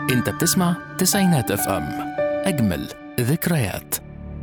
انت بتسمع تسعينات اف ام اجمل ذكريات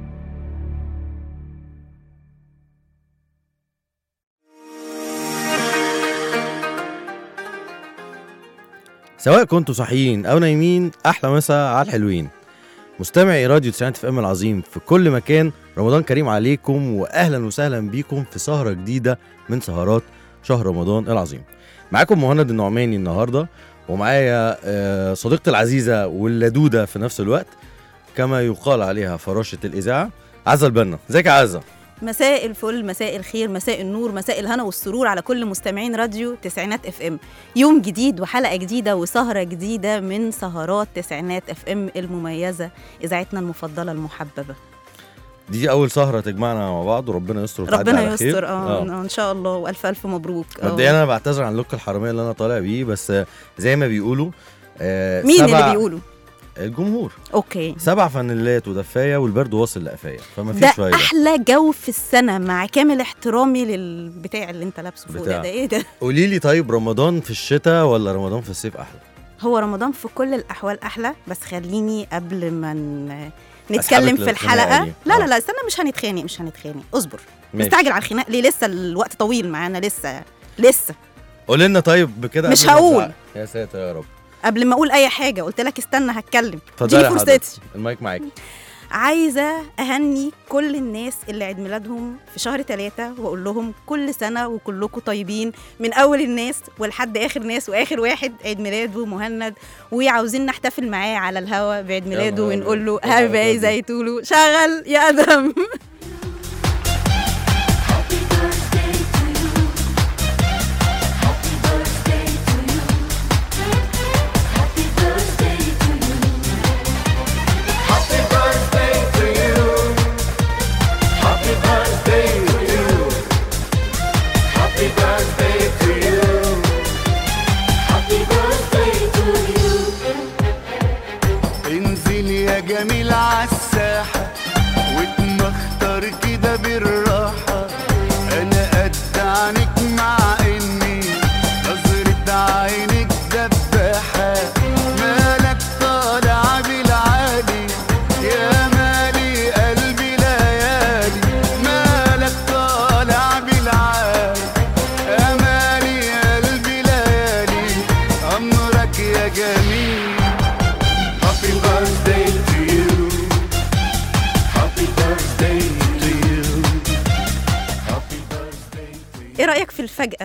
سواء كنتوا صاحيين او نايمين احلى مسا على الحلوين مستمعي راديو 90 اف ام العظيم في كل مكان رمضان كريم عليكم واهلا وسهلا بيكم في سهره جديده من سهرات شهر رمضان العظيم معاكم مهند النعماني النهارده ومعايا آه، صديقتي العزيزه واللدوده في نفس الوقت كما يقال عليها فراشه الاذاعه عزه البنا ازيك يا عزه مساء الفل مساء الخير مساء النور مساء الهنا والسرور على كل مستمعين راديو تسعينات اف ام يوم جديد وحلقه جديده وسهره جديده من سهرات تسعينات اف ام المميزه اذاعتنا المفضله المحببه دي اول سهره تجمعنا مع بعض وربنا يستر وتعدي ربنا على خير. يستر اه ان شاء الله والف الف مبروك آه. مبدئيا انا بعتذر عن لوك الحراميه اللي انا طالع بيه بس آه، زي ما بيقولوا آه، مين سبع- اللي بيقولوا الجمهور اوكي سبع فانيلات ودفايه والبرد واصل لقفايا فما ده فيش فايده احلى جو في السنه مع كامل احترامي للبتاع اللي انت لابسه فوق بتاع. ده, ده ايه ده قولي لي طيب رمضان في الشتاء ولا رمضان في الصيف احلى هو رمضان في كل الاحوال احلى بس خليني قبل ما ن- أسحبك نتكلم في للخناقة الحلقه دي. لا آه. لا لا استنى مش هنتخانق مش هنتخانق اصبر ماشي. مستعجل على الخناق ليه لسه الوقت طويل معانا لسه لسه قولي لنا طيب بكده مش قبل ما هقول. نزعق. يا ساتر يا رب قبل ما اقول اي حاجه قلت لك استنى هتكلم اتفضلي دي يا فرصتي حضرتك المايك معاك عايزه اهني كل الناس اللي عيد ميلادهم في شهر ثلاثة واقول لهم كل سنه وكلكم طيبين من اول الناس ولحد اخر ناس واخر واحد عيد ميلاده مهند وعاوزين نحتفل معاه على الهوا بعيد ميلاده نهار ونقول له أبيض. هابي باي زي تقولوا شغل يا ادم انزل يا جميل عالساحة واتمختر كده بالراحة أنا قد عنك مع إني نظرة عينك دباحة مالك طالع بالعالي يا مالي قلبي ليالي مالك طالع بالعالي يا مالي قلبي ليالي أمرك يا جميل Happy birthday to you. Happy birthday to you. Happy birthday to you. ايه رايك في الفجأة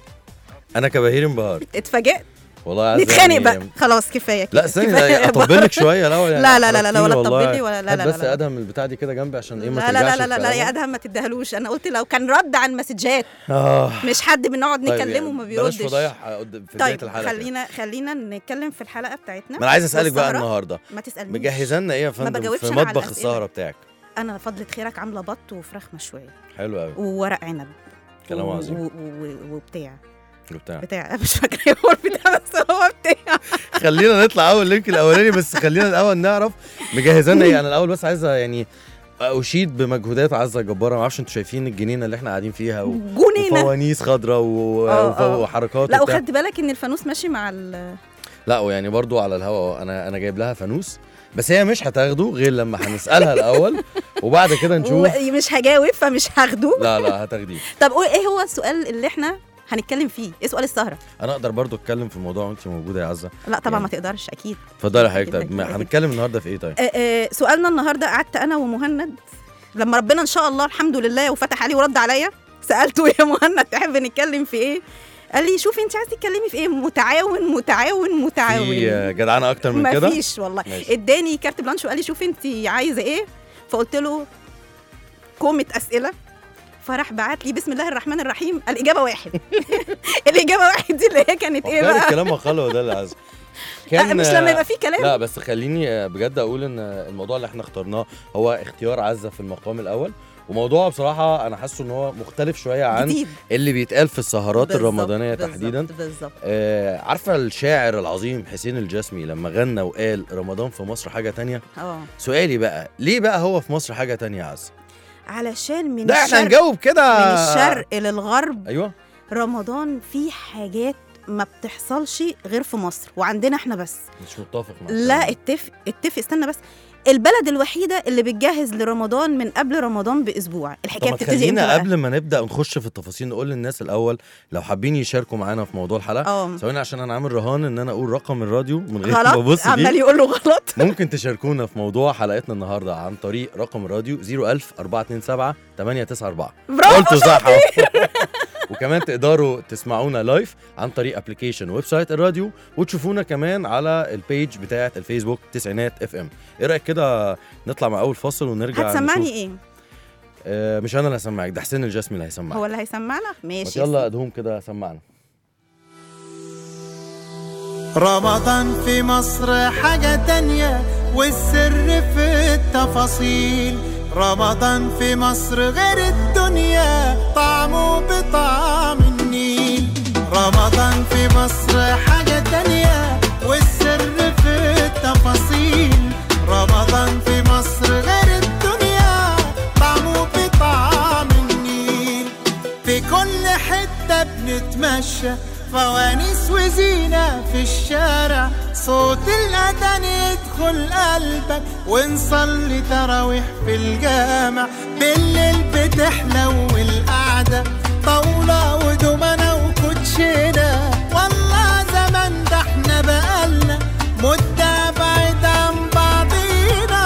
انا كبهير انبهرت اتفاجئت والله عايز نتخانق يعني- بقى خلاص كفايه كده. لا استني كفاية لا، اطبل لك شويه الاول يعني لا لا لا لا لا، ولا أحرجتيني والله. تطبلي ولا- لا هات لا بس لا لا. ادهم البتاع دي كده جنبي عشان ايه ما لا لا ترجعش لا لا, لا في يا كلامها. ادهم ما تديهالوش انا قلت لو كان رد عن مسجات اه مش حد بنقعد طيب نكلمه يعني ما بلاش بيردش فضايح قد- في بدايه طيب الحلقه كده. خلينا خلينا نتكلم في الحلقه بتاعتنا ما انا عايز اسالك بقى والسهرة. النهارده ما تسالنيش مجهزه لنا ايه يا فندم بجاوبش في أنا على مطبخ الأسئلة. السهره بتاعك انا فضلة خيرك عامله بط وفراخ مشويه حلو قوي وورق عنب كلام و- عظيم. و- و- وبتاع وبتاع بتاع مش فاكره ايه هو البتاع بس هو بتاع خلينا نطلع اول لينك الاولاني بس خلينا الاول نعرف مجهزه لنا ايه انا الاول بس عايزه يعني اشيد بمجهودات عزه جباره ما اعرفش انتوا شايفين الجنينه اللي احنا قاعدين فيها و... جنينه وفوانيس خضراء و... آه، وف- آه. وحركات لا وبتاع. وخدت بالك ان الفانوس ماشي مع ال لا ويعني برضو على الهواء انا انا جايب لها فانوس بس هي مش هتاخده غير لما هنسالها الاول وبعد كده نشوف مش هجاوب فمش هاخده لا لا هتاخديه طب قول ايه هو السؤال اللي احنا هنتكلم فيه ايه سؤال السهره انا اقدر برضو اتكلم في الموضوع وانت موجوده يا عزه لا طبعا يعني. ما تقدرش اكيد اتفضلي يا حضرتك أكيد، طيب ما أكيد، أكيد. هنتكلم النهارده في ايه طيب آه، آه، سؤالنا النهارده قعدت انا ومهند لما ربنا ان شاء الله الحمد لله وفتح عليه ورد عليا سالته يا مهند تحب نتكلم في ايه قال لي شوفي انت عايزه تتكلمي في ايه متعاون متعاون متعاون في جدعانه اكتر من كده مفيش والله ماشي. اداني كارت بلانش وقال لي شوفي انت عايزه ايه فقلت له كومه اسئله فراح بعت لي بسم الله الرحمن الرحيم الاجابه واحد الاجابه واحد دي اللي هي كانت ايه فكري بقى الكلام خلوه ده اللي عايزه آه، مش لما يبقى فيه كلام لا بس خليني آه، بجد اقول ان الموضوع اللي احنا اخترناه هو اختيار عزه في المقام الاول وموضوع بصراحه انا حاسه ان هو مختلف شويه عن جديد اللي بيتقال في السهرات بالظبط، الرمضانيه بالظبط، تحديدا بالظبط آه عارفه الشاعر العظيم حسين الجسمي لما غنى وقال رمضان في مصر حاجه تانية اه سؤالي بقى ليه بقى هو في مصر حاجه تانية يا عز علشان من ده احنا الشرق نجاوب كده من الشرق للغرب ايوه رمضان فيه حاجات ما بتحصلش غير في مصر وعندنا احنا بس مش متفق مع لا الكلام. اتفق اتفق استنى بس البلد الوحيده اللي بتجهز لرمضان من قبل رمضان باسبوع طب الحكايه ما بتبتدي امتى خلينا بقى قبل ما نبدا نخش في التفاصيل نقول للناس الاول لو حابين يشاركوا معانا في موضوع الحلقه اه ثواني عشان انا عامل رهان ان انا اقول رقم الراديو من غير ما غلط ابص عمال فيه يقول له غلط ممكن تشاركونا في موضوع حلقتنا النهارده عن طريق رقم الراديو 01000 427 894 برافو قلته صح أهو. وكمان تقدروا تسمعونا لايف عن طريق ابلكيشن ويب سايت الراديو وتشوفونا كمان على البيج بتاعه الفيسبوك تسعينات اف ام ايه رايك كده نطلع مع اول فاصل ونرجع هتسمعني نشوف ايه آه مش انا اللي هسمعك ده حسين الجسمي اللي هيسمعك هو اللي هيسمعنا ما ماشي يلا ادهم كده سمعنا رمضان في مصر حاجة تانية والسر في التفاصيل رمضان في مصر غير الدنيا طعمه بطعم النيل رمضان في مصر حاجة تانية والسر في التفاصيل رمضان في مصر غير الدنيا طعمه بطعم النيل في كل حتة بنتمشى فوانيس وزينة في الشارع صوت الأذان يدخل قلبك ونصلي تراويح في الجامع بالليل بتحلو القعدة طاولة ودومنة وكوتشينة والله زمان ده احنا بقالنا مدة بعيد عن بعضينا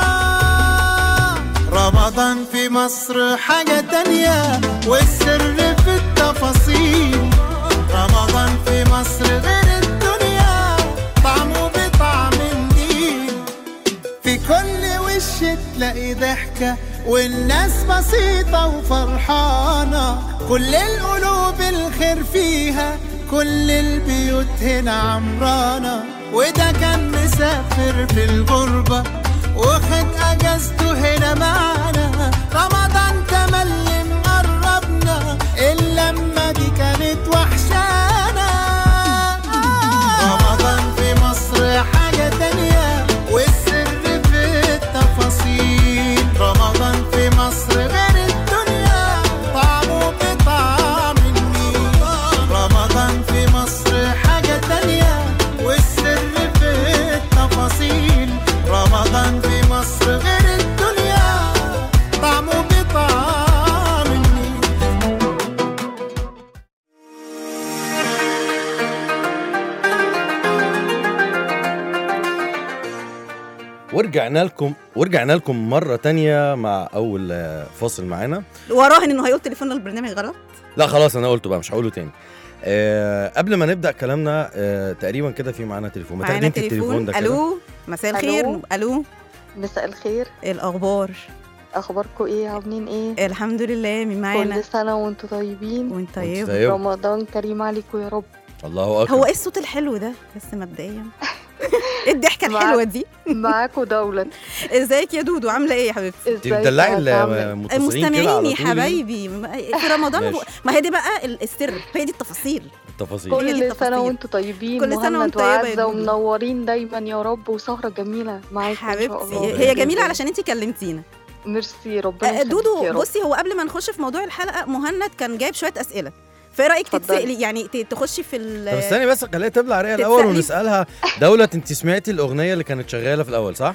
رمضان في مصر حاجة تانية والسر في التفاصيل رمضان في مصر غير الدنيا طعمه بطعم النيل في كل وش تلاقي ضحكة والناس بسيطة وفرحانة كل القلوب الخير فيها كل البيوت هنا عمرانة وده كان مسافر في الغربة واخد اجازته هنا معانا رمضان تملي مقربنا اللمة دي كانت وحشانا رمضان في مصر حاجة تانية والسر في التفاصيل رمضان في مصر غير الدنيا طعمه بطعم النيل رمضان في مصر حاجة تانية والسر في التفاصيل رمضان في مصر غير الدنيا طعمه بطعم النيل ورجعنا لكم ورجعنا لكم مره تانية مع اول آه، فاصل معانا وراهن انه هيقول تليفون البرنامج غلط لا خلاص انا قلته بقى مش هقوله تاني آه قبل ما نبدا كلامنا آه تقريبا كده في معانا تليفون ما معانا تقدمت التليفون ده كده الو مساء الخير ألو. الو مساء الخير إيه الاخبار اخباركم ايه عاملين ايه الحمد لله مين معانا كل سنه وانتم طيبين وانت وانت طيب طيب. رمضان كريم عليكم يا رب الله اكبر هو ايه الصوت الحلو ده بس مبدئيا ايه الضحكه مع- الحلوه دي معاكم دولت ازيك يا دودو عامله ايه يا حبيبتي انت ازيك بتدلعي هتعمل؟ المتصلين كده على المستمعين يا طول يعني. حبايبي في رمضان ماشي. ما هي دي بقى ال- السر هي دي التفاصيل التفاصيل هي دي كل التفاصيل. سنه وانتم طيبين كل سنة مهند وانت طيبة يا وعزه دودو. ومنورين دايما يا رب وسهره جميله معاكم ان شاء حبيبتي الله هي جميله علشان انت كلمتينا ميرسي ربنا آه، يخليك دودو يا رب. بصي هو قبل ما نخش في موضوع الحلقه مهند كان جايب شويه اسئله فايه رايك اتفضلي. تتسالي يعني ت- تخشي في ال طب استني بس خليها تبلع ريقها الاول تتسألي. ونسالها دوله انت سمعتي الاغنيه اللي كانت شغاله في الاول صح؟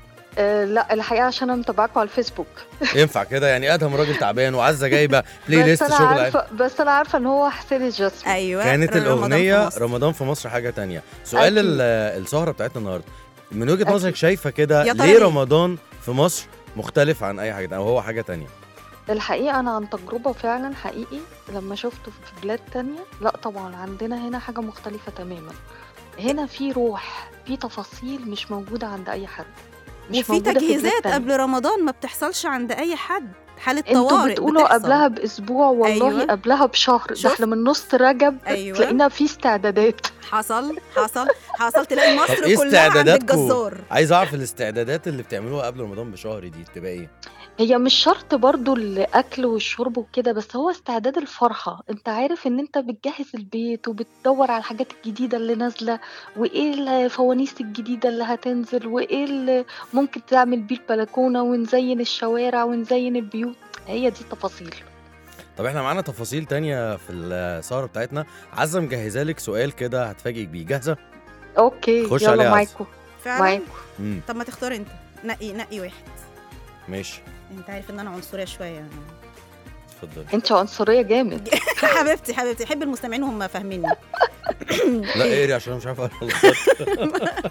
آه لا الحقيقه عشان انا متابعاكم على الفيسبوك ينفع كده يعني ادهم راجل تعبان وعزه جايبه بلاي بس ليست انا شغل عارفه بس انا عارفه ان هو حسين الجسمي ايوه كانت رمضان في الاغنيه مصر. رمضان في مصر حاجه تانية سؤال أكيد. ال- السهره بتاعتنا النهارده من وجهه أكيد. نظرك شايفه كده يا ترى ليه ليه؟ رمضان في مصر مختلف عن اي حاجه تانية او هو حاجه تانية الحقيقة أنا عن تجربة فعلا حقيقي لما شفته في بلاد تانية لا طبعا عندنا هنا حاجة مختلفة تماما هنا في روح في تفاصيل مش موجودة عند أي حد مش وفي موجودة في بلاد تجهيزات تانية. قبل رمضان ما بتحصلش عند اي حد حاله انتوا طوارئ بتقولوا بتحصل. قبلها باسبوع والله أيوة. أيوة. قبلها بشهر ده شفت؟ احنا من نص رجب أيوة. تلاقينا في استعدادات حصل حصل حصل تلاقي طب مصر ايه كلها عند استعداداتكم الجزار عايز اعرف الاستعدادات اللي بتعملوها قبل رمضان بشهر دي بتبقى ايه هي مش شرط برضو الاكل والشرب وكده بس هو استعداد الفرحة انت عارف ان انت بتجهز البيت وبتدور على الحاجات الجديدة اللي نازلة وايه الفوانيس الجديدة اللي هتنزل وايه اللي ممكن تعمل بيه البلكونة ونزين الشوارع ونزين البيوت هي دي التفاصيل طب احنا معانا تفاصيل تانية في السهرة بتاعتنا عزة مجهزة لك سؤال كده هتفاجئك بيه جاهزة؟ اوكي خش عليها يلا يا معاكم فعلا معاكم امم طب ما تختار انت نقي نقي واحد ماشي انت عارف ان انا عنصريه شويه يعني اتفضلي انت عنصريه جامد حبيبتي حبيبتي احب المستمعين وهم فاهميني لا اقري عشان انا مش عارف اقرا الغلط.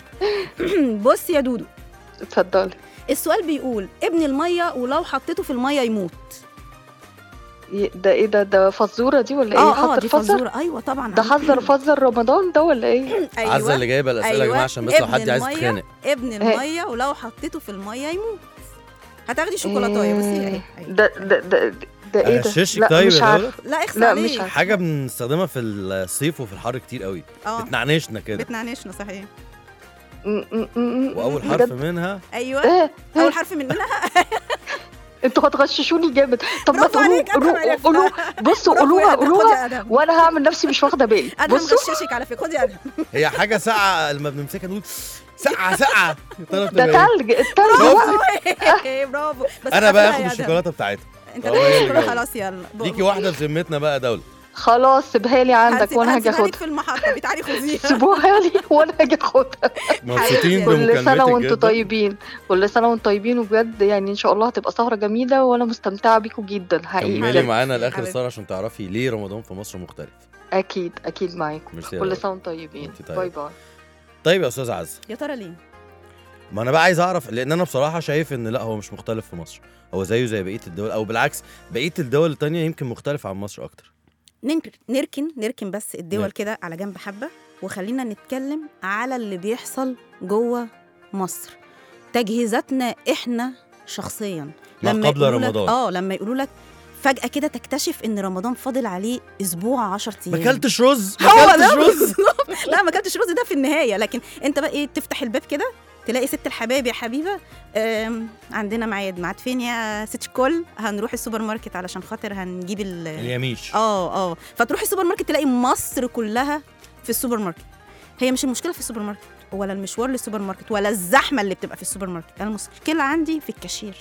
بص يا دودو اتفضلي السؤال بيقول ابن الميه ولو حطيته في الميه يموت ي- ده ايه ده ده فزوره دي ولا ايه اه اه حضر دي فزر فزوره ايوه طبعا ده حذر فزر رمضان ده ولا ايه أيوة. عزة اللي جايبة الأسئلة يا أيوة. جماعة عشان بس لو ابن حد عايز المية. يتخانق ابن الميه ولو حطيته في الميه يموت هتاخدي شوكولاتايه بصي اهي إيه، أهي. ده ده ده ده ايه ده أغششك لا طيب مش يا عارفه دولة لا اخس لا، عليك مش عارفة. حاجة بنستخدمها في الصيف وفي الحر كتير قوي اه بتنعنشنا كده بتنعنشنا صحيح م- م- م- وأول بجد؟ حرف منها ايوه ايه اول حرف منها انتوا هتغششوني جامد طب ما برافو تقولوا عليك ادهم قولوا عرفت قولوا بصوا برافو قولوها يا أدهم، خد قولوها يا ادهم وانا هعمل نفسي مش واخده بالي ادهم بصوا غششك على فكره خد يا ادهم هي حاجة ساقعة لما بنمسكها نقول ساقعة ساقعة ده تلج التلج بقى برافو بس أنا بقى خدها آخد يا أدهم. الشوكولاتة بتاعتها انت طب هي اللي تاخد جاوبت. خلاص يلا ليكي واحدة بذمتنا بقى دولة خلاص سيبها لي عندك وانا هاجي هسيبها لك اخدها في المحطه تعالي خديها سيبوها لي وانا هاجي اخدها مبسوطين كل كل سنه بمكالمتك وانتوا جدا طيبين كل سنه وانتوا طيبين وبجد يعني ان شاء الله هتبقى سهره جميله وانا مستمتعه بيكم جدا حقيقي كملي بجد. معانا لاخر حبيبتي. السهره عشان تعرفي ليه رمضان في مصر مختلف اكيد اكيد معاكم ميرسي يا كل رب. سنه وانتوا طيبين وانتي طيب. باي باي طيب يا استاذ عز يا ترى ليه ما انا بقى عايز اعرف لان انا بصراحه شايف ان لا هو مش مختلف في مصر هو زيه زي بقيه الدول او بالعكس بقيه الدول التانية يمكن مختلف عن مصر اكتر ننكر نركن نركن بس الدول نركن. كده على جنب حبه وخلينا نتكلم على اللي بيحصل جوه مصر تجهيزاتنا احنا شخصيا ما قبل يقولوا لك- رمضان. اه لما يقولوا لك فجاه كده تكتشف ان رمضان فاضل عليه اسبوع 10 ايام ما اكلتش رز ما هو اكلتش ده رز بالظبط. لا ما اكلتش رز ده في النهايه لكن انت بقى ايه تفتح الباب كده تلاقي ست الحبايب يا حبيبه آم، عندنا ميعاد ميعاد فين يا ست الكل هنروح السوبر ماركت علشان خاطر هنجيب ال اليميش اه اه فتروح السوبر ماركت تلاقي مصر كلها في السوبر ماركت هي مش المشكله في السوبر ماركت ولا المشوار للسوبر ماركت ولا الزحمه اللي بتبقى في السوبر ماركت انا المشكله عندي في الكاشير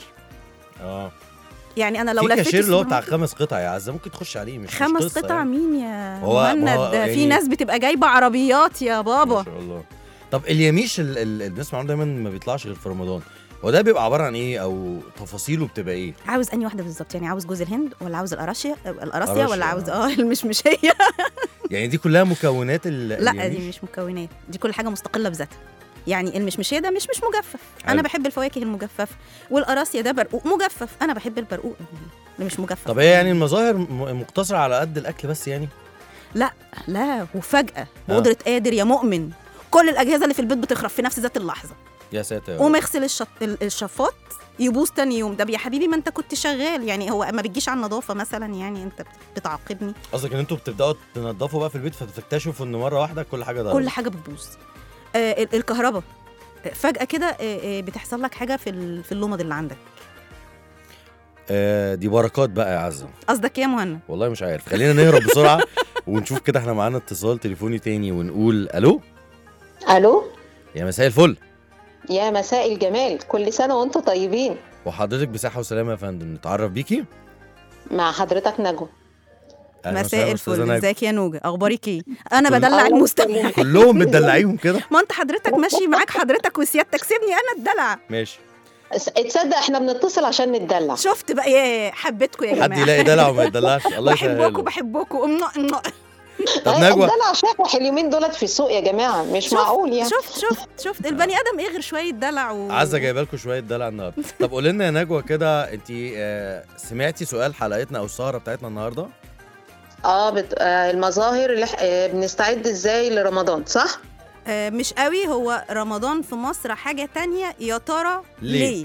اه يعني انا لو في لفيت كاشير اللي هو السوبر بتاع ماركت- خمس قطع يا عزه ممكن تخش عليه مش مش خمس قصة قطع يعني. مين يا هو- مهند ما هو ده في يعني- ناس بتبقى جايبه عربيات يا ما بابا شاء الله طب اليميش ال- ال- اللي بنسمع عنه دايما ما بيطلعش غير في رمضان هو ده بيبقى عباره عن ايه او تفاصيله بتبقى ايه عاوز انهي واحده بالظبط يعني عاوز جوز الهند ولا عاوز القراصيه القراصيه قراصية، ولا عاوز آه. اه المشمشيه يعني دي كلها مكونات ال لا اليميش؟ دي مش مكونات دي كل حاجه مستقله بذاتها يعني المشمشيه ده مش مش مجفف حلو. انا بحب الفواكه المجففه والقراصيه ده برقوق مجفف انا بحب البرقوق اللي مش مجفف طب هي يعني المظاهر م- مقتصره على قد الاكل بس يعني لا وفجاه بقدره قادر يا مؤمن كل الاجهزه اللي في البيت بتخرب في نفس ذات اللحظه يا ساتر يا رب. قوم اغسل الشط... ال- الشفاط يبوظ تاني يوم ده يا حبيبي ما انت كنت شغال يعني هو ما بتجيش على النظافه مثلا يعني انت بت- بتعاقبني قصدك ان انتوا بتبداوا تنضفوا بقى في البيت فتكتشفوا ان مره واحده كل حاجه ضربت كل حاجه بتبوظ آه ال- الكهرباء فجاه كده آه آه بتحصل لك حاجه في ال- في اللمض اللي عندك آه دي بركات بقى يا عزه قصدك ايه يا مهند والله مش عارف خلينا نهرب بسرعه ونشوف كده احنا معانا اتصال تليفوني تاني ونقول الو الو يا مساء الفل يا مساء الجمال كل سنه وانتم طيبين وحضرتك بصحه وسلامه يا فندم نتعرف بيكي مع حضرتك نجوى أهلاً مساء وسهلاً أستاذة الفل نجوى. ازيك يا نوجه اخبارك ايه انا كل- بدلع الله المستمع يسلمك. كلهم بتدلعيهم كده ما انت حضرتك ماشي معاك حضرتك وسيادتك سيبني انا الدلع ماشي تصدق احنا بنتصل عشان نتدلع شفت بقى يا حبيتكم يا جماعه حد يلاقي دلع وما يدلعش الله بحبكم يسهله بحبكم طب أي نجوى الدلع شاكح اليومين دولت في السوق يا جماعه مش شفت- معقول يعني شفت شفت شفت البني ادم ايه غير شويه دلع و... عزه جايبه لكم شويه دلع النهارده طب قولي لنا يا نجوى كده انت آه سمعتي سؤال حلقتنا او السهره بتاعتنا النهارده اه بت... آه المظاهر اللي ح- آه بنستعد ازاي لرمضان صح آه مش قوي هو رمضان في مصر حاجه تانية يا ترى ليه؟ ليه,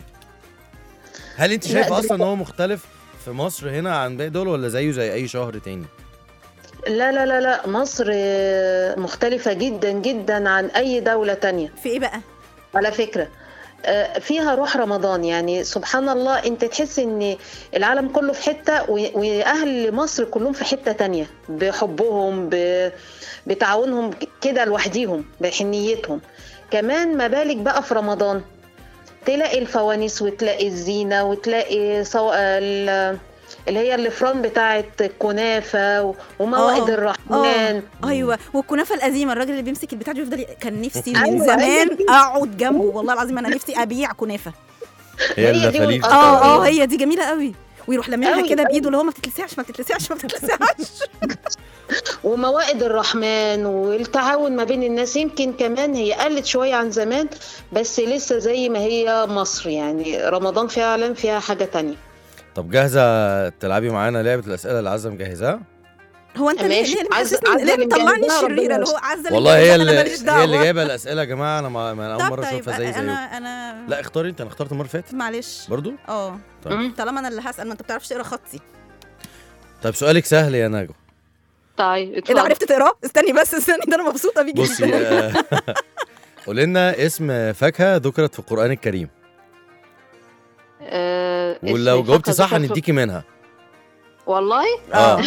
هل انت لا، شايفه ده- اصلا ان هو مختلف في مصر هنا عن باقي دول ولا زيه زي اي شهر تاني لا لا لا لا مصر آه، مختلفه جدا جدا عن اي دوله تانية في ايه بقى على فكرة آه، فيها روح رمضان يعني سبحان الله انت تحس ان العالم كله في حتة و- واهل مصر كلهم في حتة تانية بحبهم ب- بتعاونهم كده لوحديهم بحنيتهم كمان ما بالك بقى في رمضان تلاقي الفوانيس وتلاقي الزينة وتلاقي صو... ال- اللي هي الفران بتاعه الكنافه و- وموائد آه، الرحمن ايوه والكنافه القديمه الراجل اللي بيمسك البتاع دي يفضل ي- كان نفسي من أيوة، زمان هي دي. اقعد جنبه والله العظيم انا نفسي ابيع كنافه هي هي دي اللفاليف والقطر. اه اه أيوة. هي دي جميله قوي ويروح لممها أوي، كده أوي. بايده اللي هو ما بتتلسعش ما بتتلسعش ما بتتلسعش وموائد الرحمن والتعاون ما بين الناس يمكن كمان هي قلت شويه عن زمان بس لسه زي ما هي مصر يعني رمضان فعلا فيها حاجه تانية طب جاهزه تلعبي معانا لعبه الاسئله اللي عزه مجهزاها هو انت ليه ماشي. ليه اللي عز- محسسني عز ليه اللي بتطلعني مجهزها الشريره اللي هو ربنا عزه والله هي اللي اللي ماليش هي دعوه اللي جايبه الاسئله يا جماعه انا ما ما انا اول طب مره طيب اشوفها زي زيكم انا انا لا اختاري انت انا اخترت المره اللي فاتت معلش برضو اه طيب. مم. طالما انا اللي هسال ما انت بتعرفش تقرا خطي طيب سؤالك سهل يا نجوى طيب ايه ده اتفضل عرفت تقراه استني بس استني ده انا مبسوطه بيك بصي آه، قولي لنا اسم فاكهه ذكرت في القران الكريم آه، ولو اسم جاوبتي فاكهة صح ذكر في- هنديكي منها والله اه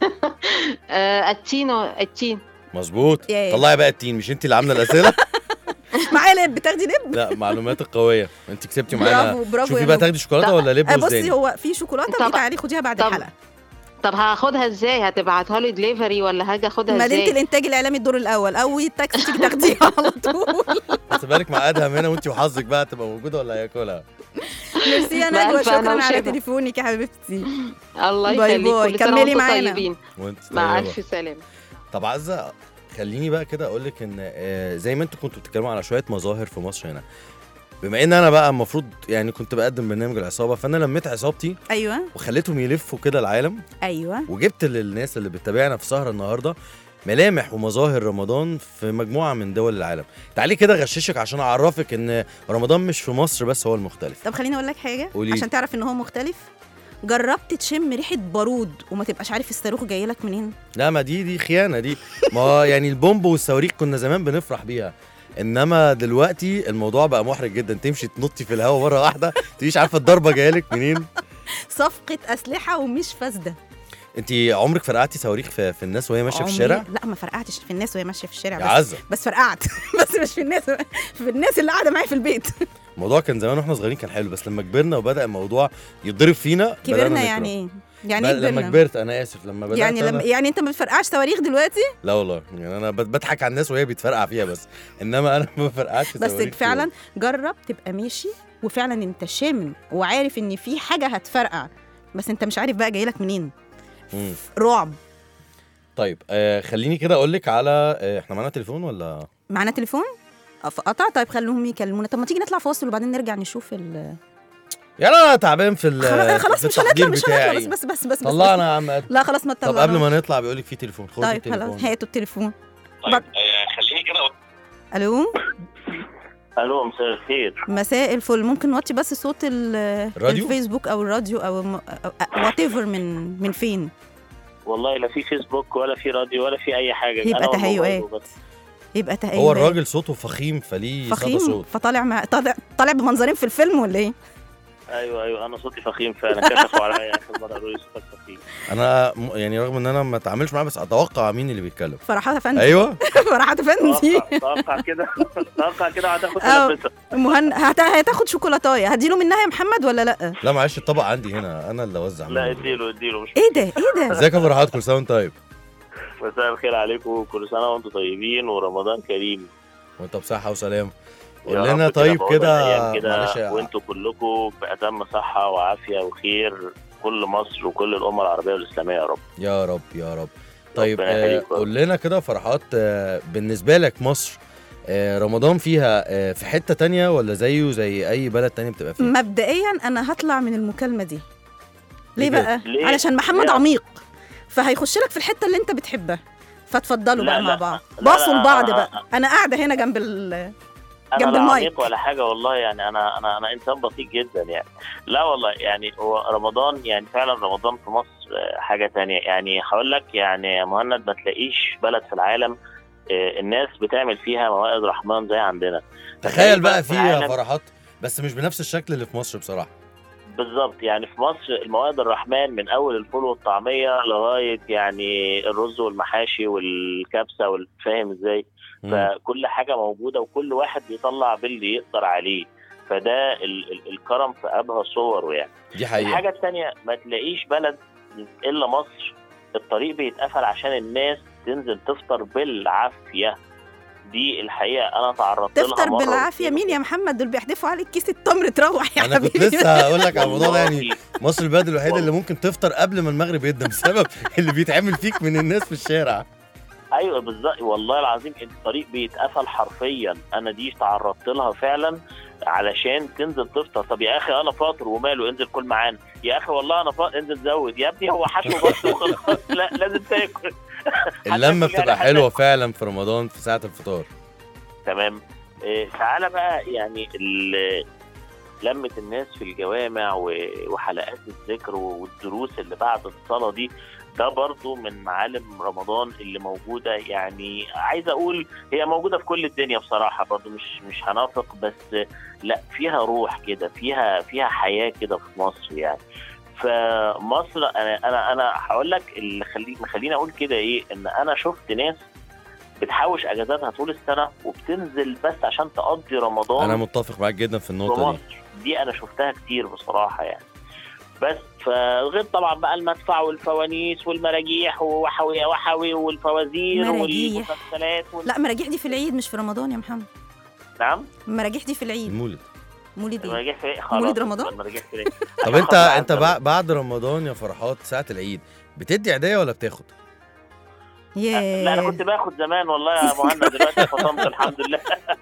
آه، التين و- التين مظبوط ياه. طلعي بقى التين مش انت اللي عامله الاسئله معايا لب بتاخدي لب لا معلوماتك قويه انت كسبتي معانا برافو برافو شوفي يا بقى نور. تاخدي شوكولاته طب- ولا لب آه، بصي وزداني هو في شوكولاته طب- تعالي خديها بعد طب- الحلقه طب هاخدها ازاي هتبعتها لي دليفري ولا هاجي اخدها مدينه ازاي الانتاج الاعلامي الدور الاول او التاكسي تيجي تاخديها على طول خدي بالك مع ادهم هنا وانت وحظك بقى تبقى موجوده ولا هياكلها ميرسي يا بألف نجوى شكرا أنا على وشفا. تليفونك يا حبيبتي الله باي يخليك باي. كل سنه كملي وانتم معانا. طيبين وانت مع طيبة. الف سلامه طب عزه خليني بقى كده اقول لك ان آه، زي ما انتوا كنتوا بتتكلموا على شويه مظاهر في مصر هنا بما ان انا بقى المفروض يعني كنت بقدم برنامج العصابه فانا لميت عصابتي ايوه وخليتهم يلفوا كده العالم ايوه وجبت للناس اللي بتتابعنا في سهره النهارده ملامح ومظاهر رمضان في مجموعه من دول العالم تعالي كده غششك عشان اعرفك ان رمضان مش في مصر بس هو المختلف طب خليني اقول لك حاجه قولي. عشان تعرف ان هو مختلف جربت تشم ريحه بارود وما تبقاش عارف الصاروخ جاي لك منين لا ما دي دي خيانه دي ما هو يعني البومب والصواريخ كنا زمان بنفرح بيها انما دلوقتي الموضوع بقى محرج جدا تمشي تنطي في الهواء مره واحده تبقيش عارفه الضربه جايه لك منين صفقه اسلحه ومش فاسده انت عمرك فرقعتي صواريخ في, في الناس وهي ماشيه في عمري- الشارع لا ما فرقعتش في الناس وهي ماشيه في الشارع يا بس عزه بس فرقعت بس مش في الناس في الناس اللي قاعده معايا في البيت الموضوع كان زمان واحنا صغيرين كان حلو بس لما كبرنا وبدا الموضوع يتضرب فينا بدأنا كبرنا نكره. يعني ايه يعني بقى ايه لما كبرنا كبرت انا اسف لما بدات يعني لما أنا... يعني انت ما بتفرقعش صواريخ دلوقتي لا والله يعني انا بت- بضحك على الناس وهي بتفرقع فيها بس انما انا ما بفرقعش بس صواريخ فعلا جرب تبقى ماشي وفعلا انت شامم وعارف ان في حاجه هتفرقع بس انت مش عارف بقى جاي لك منين مم. رعب طيب آه خليني كده اقول لك على آه احنا معانا تليفون ولا معانا تليفون أه، قطع طيب خلوهم يكلمونا طب ما تيجي نطلع فاصل وبعدين نرجع نشوف ال يعني انا تعبان في ال- خلاص خلاص في مش هنطلع التحضير مش هنطلع بتاعي. بس بس بس بس, بس طلعنا يا عم قد- لا خلاص ما طب تطلع قبل ما نطلع بيقول لك في تليفون خد طيب التليفون خلاص هاتوا التليفون طيب بط- آه خليني كده أقول- الو الو مساء الخير مساء الفل ممكن نوطي بس صوت ال- الراديو؟ الفيسبوك او الراديو او وات ايفر من من فين والله لا في فيسبوك ولا في راديو ولا في اي حاجه يبقى أنا والموبايل تهيؤات. وبس. يبقى تهيؤ هو الراجل صوته فخيم فليه صدى فخيم صوت فطالع مع طالع طالع بمنظرين في الفيلم ولا ايه ايوه ايوه انا صوتي فخيم فعلا كشفوا عليا اخر مره قالوا لي صوتك فخيم انا م- يعني رغم ان انا ما اتعاملش معاه بس اتوقع مين اللي بيتكلم فرحات افندي ايوه فرحات افندي توقع توقع كده توقع كده هتاخد أو. تلبسها مهن هت... هتاخد شوكولاتايه هديله منها يا محمد ولا لا لا معلش الطبق عندي هنا انا اللي اوزع لا منه. اديله اديله مش ايه ده ايه ده ازيك يا فرحات كل سنه وانت طيب مساء الخير عليكم كل سنه وانتم طيبين ورمضان كريم وانت بصحه وسلام يا قول رب لنا كده طيب بعود كده الأيام كده معلش يا- وانتم كلكم بأتم صحه وعافيه وخير كل مصر وكل الامه العربيه والاسلاميه يا رب يا رب يا رب طيب ربنا آه يخليك. قول لنا كده فرحات آه بالنسبه لك مصر آه رمضان فيها آه في حته تانية ولا زيه زي اي بلد تانية بتبقى فيها مبدئيا انا هطلع من المكالمه دي ليه ليه كده؟ بقى ليه؟ علشان محمد ليه؟ عميق فهيخش لك في الحته اللي انت بتحبها فتفضلوا لا، بقى لا، مع بعض لا، باصوا لا، لبعض أنا- بقى انا قاعده هنا جنب ال انا جنب لا المايك. عميق ولا حاجه والله يعني انا انا انا انسان بسيط جدا يعني لا والله يعني هو رمضان يعني فعلا رمضان في مصر آه، حاجه تانية يعني هقول لك يعني يا مهند ما تلاقيش بلد في العالم آه، الناس بتعمل فيها موائد رحمن زي عندنا تخيل بقى بلد في فيها العالم- فرحات بس مش بنفس الشكل اللي في مصر بصراحه بالظبط يعني في مصر الموائد الرحمن من اول الفول والطعميه لغايه يعني الرز والمحاشي والكبسه والفاهم ازاي مم. فكل حاجه موجوده وكل واحد بيطلع باللي يقدر عليه فده ال- ال- الكرم في ابهى صوره يعني دي حقيقه الحاجه الثانيه ما تلاقيش بلد الا مصر الطريق بيتقفل عشان الناس تنزل تفطر بالعافيه دي الحقيقه انا تعرضت لها تفطر مرة بالعافيه واتنين مين يا محمد دول بيحدفوا عليك كيس التمر تروح يا انا كنت حبيبي لسه هقول لك على الموضوع ده يعني والله مصر البلد الوحيده اللي ممكن تفطر قبل ما المغرب يبدا بسبب اللي بيتعمل فيك من الناس في الشارع ايوه بالظبط والله العظيم الطريق بيتقفل حرفيا انا دي تعرضت لها فعلا علشان تنزل تفطر طب يا اخي انا فاطر وماله انزل كل معانا يا اخي والله انا فاطر انزل زود يا ابني هو حشو بس وخلاص لا لازم تاكل اللمه هتاكل يعني بتبقى حلوه فعلا في رمضان في ساعه الفطار تمام إيه، تعالى بقى يعني ال- لمة الناس في الجوامع و- وحلقات الذكر والدروس اللي بعد الصلاة دي ده برضو من معالم رمضان اللي موجودة يعني عايز أقول هي موجودة في كل الدنيا بصراحة برضو مش مش هنافق بس لا فيها روح كده فيها فيها حياة كده في مصر يعني فمصر انا انا انا هقول لك اللي خلي خليني اقول كده ايه ان انا شفت ناس بتحوش اجازاتها طول السنه وبتنزل بس عشان تقضي رمضان انا متفق معاك جدا في في النقطه دي مصر دي انا شفتها كتير بصراحه يعني بس فغير طبعا بقى المدفع والفوانيس والمراجيح ووحوي يا وحوي والفوازير مراجيح. والمسلسلات وال... لا مراجيح دي في العيد مش في رمضان يا محمد نعم مراجيح دي في العيد المولد مولد ايه المراجيح في خلاص مولد رمضان؟ المراجيح في طب انت خلاص انت عدى. بع- بعد رمضان يا فرحات ساعه العيد بتدي عيديه ولا بتاخد ياه لا انا كنت باخد زمان والله يا مهند دلوقتي فطمت الحمد لله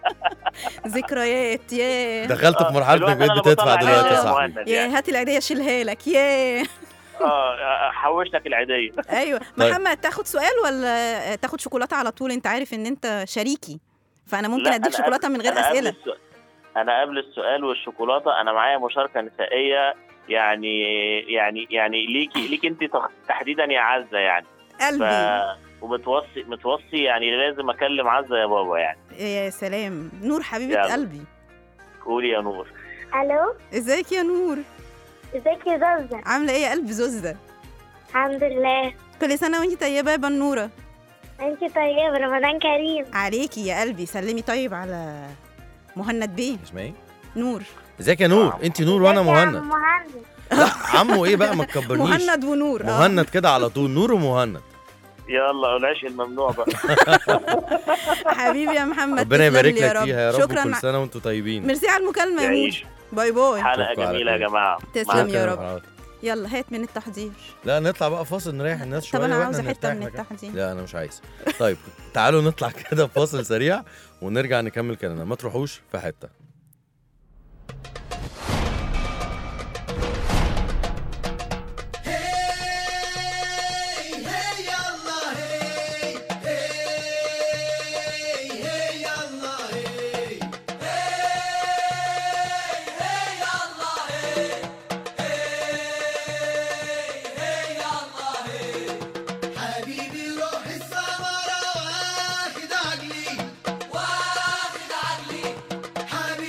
ذكريات ياه دخلت في مرحله انك دلوقتي بقيت أنا بتدفع بطلع دلوقتي يا عيدية صاحبي مهند يعني. ياه هات العيديه شيلها لك ياه اه حوش لك العيديه ايوه طيب. محمد تاخد سؤال ولا تاخد شوكولاته على طول انت عارف ان انت شريكي فانا ممكن لا، اديك أنا شوكولاته قبل- من غير أنا قبل اسئله السؤال- انا قبل السؤال والشوكولاته انا معايا مشاركه نسائيه يعني يعني يعني ليكي ليك انت تخ- تحديدا يا عزه يعني ف قلبي ومتوصي متوصي يعني لازم اكلم عزه يا بابا يعني يا سلام نور حبيبه يلا. قلبي قولي يا نور الو ازيك يا نور ازيك يا زوزة عامله ايه يا قلب زوزة الحمد لله كل سنه وانت طيبه يا بنوره انت طيب رمضان كريم عليكي يا قلبي سلمي طيب على مهند بيه اسمها ايه نور ازيك يا نور انت نور وانا ازيك يا عم مهند مهند لا عمو ايه بقى ما تكبرنيش مهند ونور آه. مهند كده على طول نور ومهند يلا العشق الممنوع بقى حبيبي يا محمد ربنا تسلم يبارك لي يا لك فيها يا رب شكرا كل سنه وانتم طيبين ميرسي على المكالمه يا نور يعيش باي باي حلقه أشوفكم على جميله يا خير. جماعه تسلم مع يا شكراً رب فرحات. يلا هات من التحضير لا نطلع بقى فاصل نريح الناس شويه طب انا وإحنا عاوزه حته نرتاح من مكان. التحضير لا انا مش عايز طيب تعالوا نطلع كده فاصل سريع ونرجع نكمل كلامنا ما تروحوش في حته حبيبي روح السمرة واخد عقلي واخد عقلي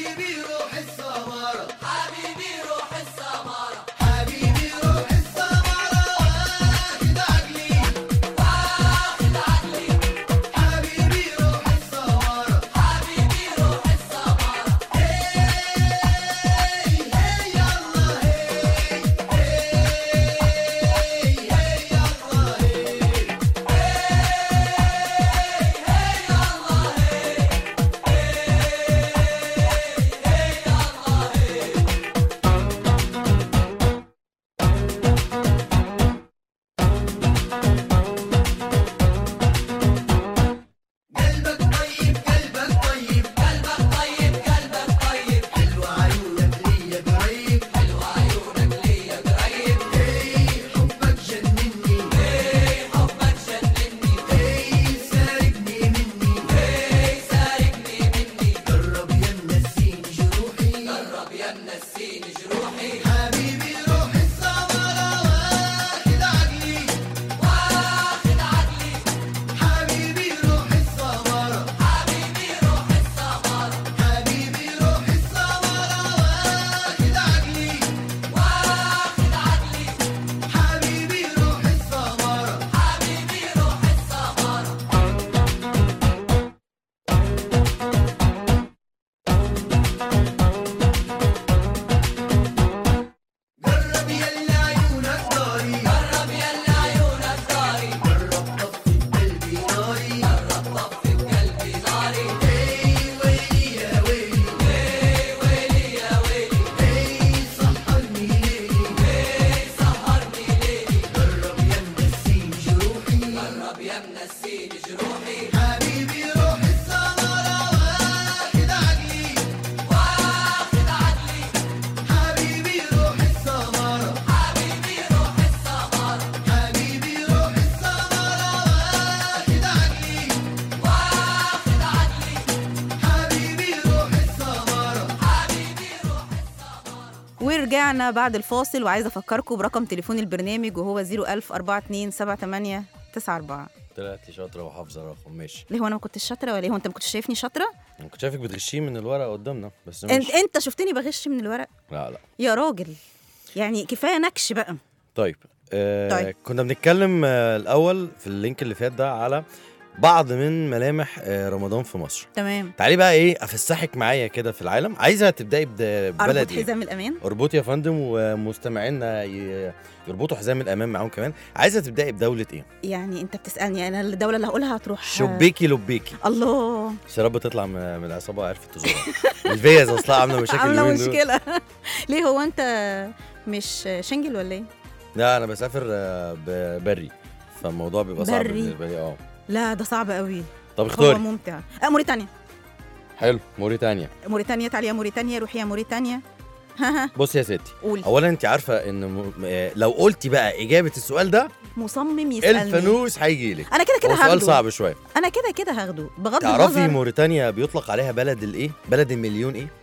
ورجعنا بعد الفاصل وعايزه افكركم برقم تليفون البرنامج وهو 01000 4278 94 طلعت لي شاطره وحافظه رقم ماشي ليه هو انا ما كنتش شاطره ولا ايه هو انت ما كنتش شايفني شاطره انا كنت شايفك بتغشيه من الورقه قدامنا بس انت ماشي انت شفتني بغش من الورق لا لا يا راجل يعني كفايه نكش بقى طيب آه طيب. كنا بنتكلم آه الاول في اللينك اللي فات ده على بعض من ملامح آه رمضان في مصر تمام تعالي بقى ايه افسحك معايا كده في العالم عايزه تبداي بد- ببلد اربط ايه حزام الامان اربطي يا فندم ومستمعينا ي- يربطوا حزام الامان معاهم كمان عايزه تبداي بدوله ايه يعني انت بتسالني انا الدوله اللي هقولها هتروح شبيكي لبيكي الله بس يا رب تطلع من من العصابه عرفت تزورها الفيز اصلا عامله مشاكل عامله اليومين دول. مشكله ليه هو انت مش شنجل ولا ايه لا انا بسافر آه، ب- بري فالموضوع بيبقى صعب بري؟ بالنسبه لي اه لا ده صعب قوي طب هو اختاري ممتع آه موريتانيا حلو موريتانيا موريتانيا تعالي يا موريتانيا روحي يا موريتانيا ها ها بصي يا ستي قول اولا انت عارفه ان م... آه، لو قلتي بقى اجابه السؤال ده مصمم يسالني الفانوس هيجي لك انا كده كده هو سؤال هاخده صعب شويه انا كده كده هاخده بغض تعرفي النظر موريتانيا بيطلق عليها بلد الايه بلد المليون ايه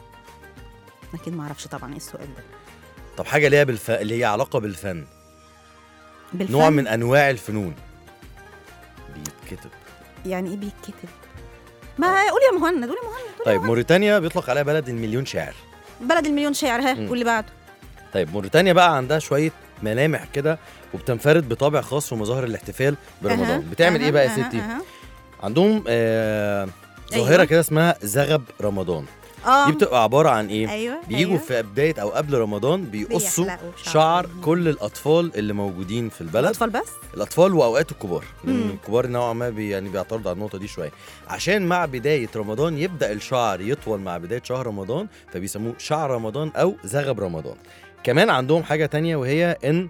اكيد ما اعرفش طبعا ايه السؤال ده طب حاجه ليها بالف... اللي هي علاقه بالفن بالفن نوع من انواع الفنون بيتكتب يعني ايه بيتكتب ما قول يا مهند قول يا مهند طيب موريتانيا بيطلق عليها بلد المليون شاعر بلد المليون شاعر ها مم. قول اللي بعده طيب موريتانيا بقى عندها شويه ملامح كده وبتنفرد بطابع خاص في مظاهر الاحتفال برمضان أها، بتعمل أها، ايه بقى يا أها، ستي أها. عندهم آه ظاهره أيوة. كده اسمها زغب رمضان اه دي بتبقى عباره عن ايه ايوه بيجوا أيوة. في بدايه او قبل رمضان بيقصوا بيحلقوا شعر كل الاطفال اللي موجودين في البلد الاطفال بس الاطفال واوقات الكبار لان مم. الكبار نوعا ما بي يعني بيعترضوا على النقطه دي شويه عشان مع بدايه رمضان يبدا الشعر يطول مع بدايه شهر رمضان فبيسموه شعر رمضان او زغب رمضان كمان عندهم حاجه تانية وهي ان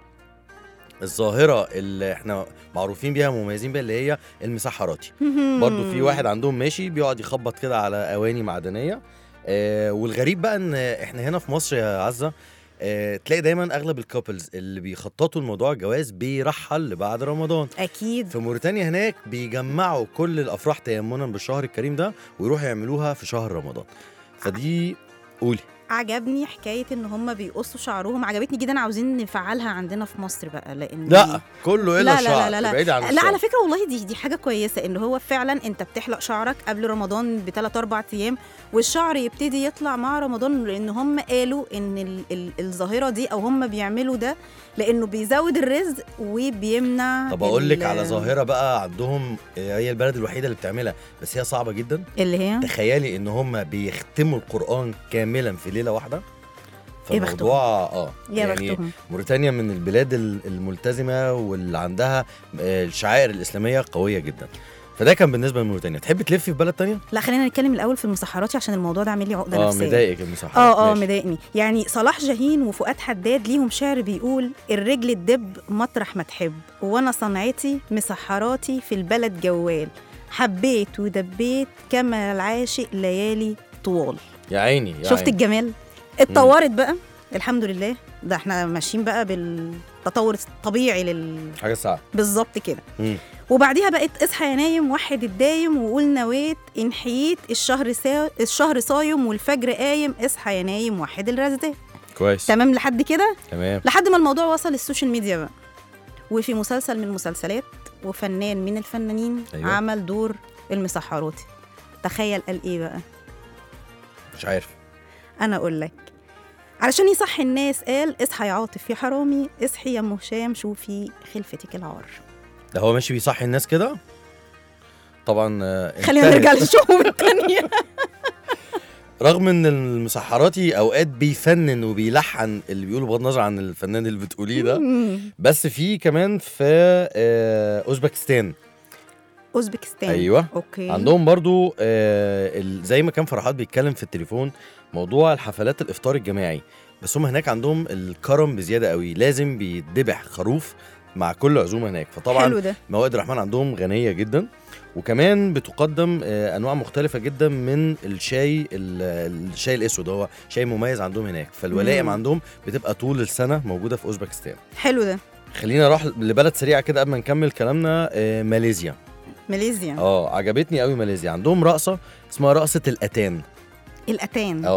الظاهره اللي احنا معروفين بيها مميزين بيها اللي هي المسحراتي برضو في واحد عندهم ماشي بيقعد يخبط كده على اواني معدنيه آه والغريب بقى ان احنا هنا في مصر يا عزه آه تلاقي دايما اغلب الكابلز اللي بيخططوا لموضوع الجواز بيرحل لبعد رمضان اكيد في موريتانيا هناك بيجمعوا كل الافراح تيمنا بالشهر الكريم ده ويروحوا يعملوها في شهر رمضان فدي قولي عجبني حكايه ان هم بيقصوا شعرهم عجبتني جدا عاوزين نفعلها عندنا في مصر بقى لان لا كله الا لا لا الشعر لا لا لا. بعيد عن لا الشعر. على فكره والله دي دي حاجه كويسه ان هو فعلا انت بتحلق شعرك قبل رمضان بثلاث اربع ايام والشعر يبتدي يطلع مع رمضان لان هم قالوا ان ال ال الظاهره دي او هم بيعملوا ده لانه بيزود الرزق وبيمنع طب اقول لك ال- على ظاهره بقى عندهم آه، هي البلد الوحيده اللي بتعملها بس هي صعبه جدا اللي هي تخيلي ان هم بيختموا القران كاملا في ليله واحده إيه فالموضوع اه يا يعني بختهم موريتانيا من البلاد ال- الملتزمه واللي عندها آه، الشعائر الاسلاميه قويه جدا فده كان بالنسبه لموريتانيا تحبي تلفي في بلد تانية؟ لا خلينا نتكلم الاول في المسحراتي عشان الموضوع ده عامل لي عقده اه نفسيه مضايقك المساحه اه اه مضايقني يعني صلاح جاهين وفؤاد حداد ليهم شعر بيقول الرجل الدب مطرح ما تحب وانا صنعتي مسحراتي في البلد جوال حبيت ودبيت كما العاشق ليالي طوال يا عيني يا شفت عيني. الجمال اتطورت بقى الحمد لله ده احنا ماشيين بقى بالتطور الطبيعي لل حاجه صعبه بالظبط كده مم. وبعديها بقت اصحى يا نايم وحد الدايم وقول نويت ان حييت الشهر سا... الشهر صايم والفجر قايم اصحى يا نايم وحد الرزق كويس تمام لحد كده تمام لحد ما الموضوع وصل السوشيال ميديا بقى وفي مسلسل من المسلسلات وفنان من الفنانين أيوة. أيوة. عمل دور المسحراتي تخيل قال ايه بقى مش عارف انا اقول لك علشان يصحي الناس قال اصحى يا عاطف يا حرامي اصحي يا ام هشام شوفي خلفتك العار ده هو ماشي بيصحي الناس كده طبعا آه، خلينا انتهت. نرجع للشؤون التانية رغم ان المسحراتي اوقات بيفنن وبيلحن اللي بيقولوا بغض النظر عن الفنان اللي بتقوليه ده مم. بس في كمان في آه، اوزبكستان اوزبكستان ايوه اوكي عندهم برضو آه، ال- زي ما كان فرحات بيتكلم في التليفون موضوع الحفلات الافطار الجماعي بس هم هناك عندهم الكرم بزياده قوي لازم بيتذبح خروف مع كل عزومه هناك فطبعا حلو ده موائد الرحمن عندهم غنيه جدا وكمان بتقدم آه، انواع مختلفه جدا من الشاي ال- الشاي الاسود هو شاي مميز عندهم هناك فالولائم مم. عندهم بتبقى طول السنه موجوده في اوزبكستان حلو ده خلينا نروح لبلد سريعه كده قبل ما نكمل كلامنا آه، ماليزيا ماليزيا اه عجبتني قوي ماليزيا عندهم رقصه اسمها رقصه الاتان الاتان اه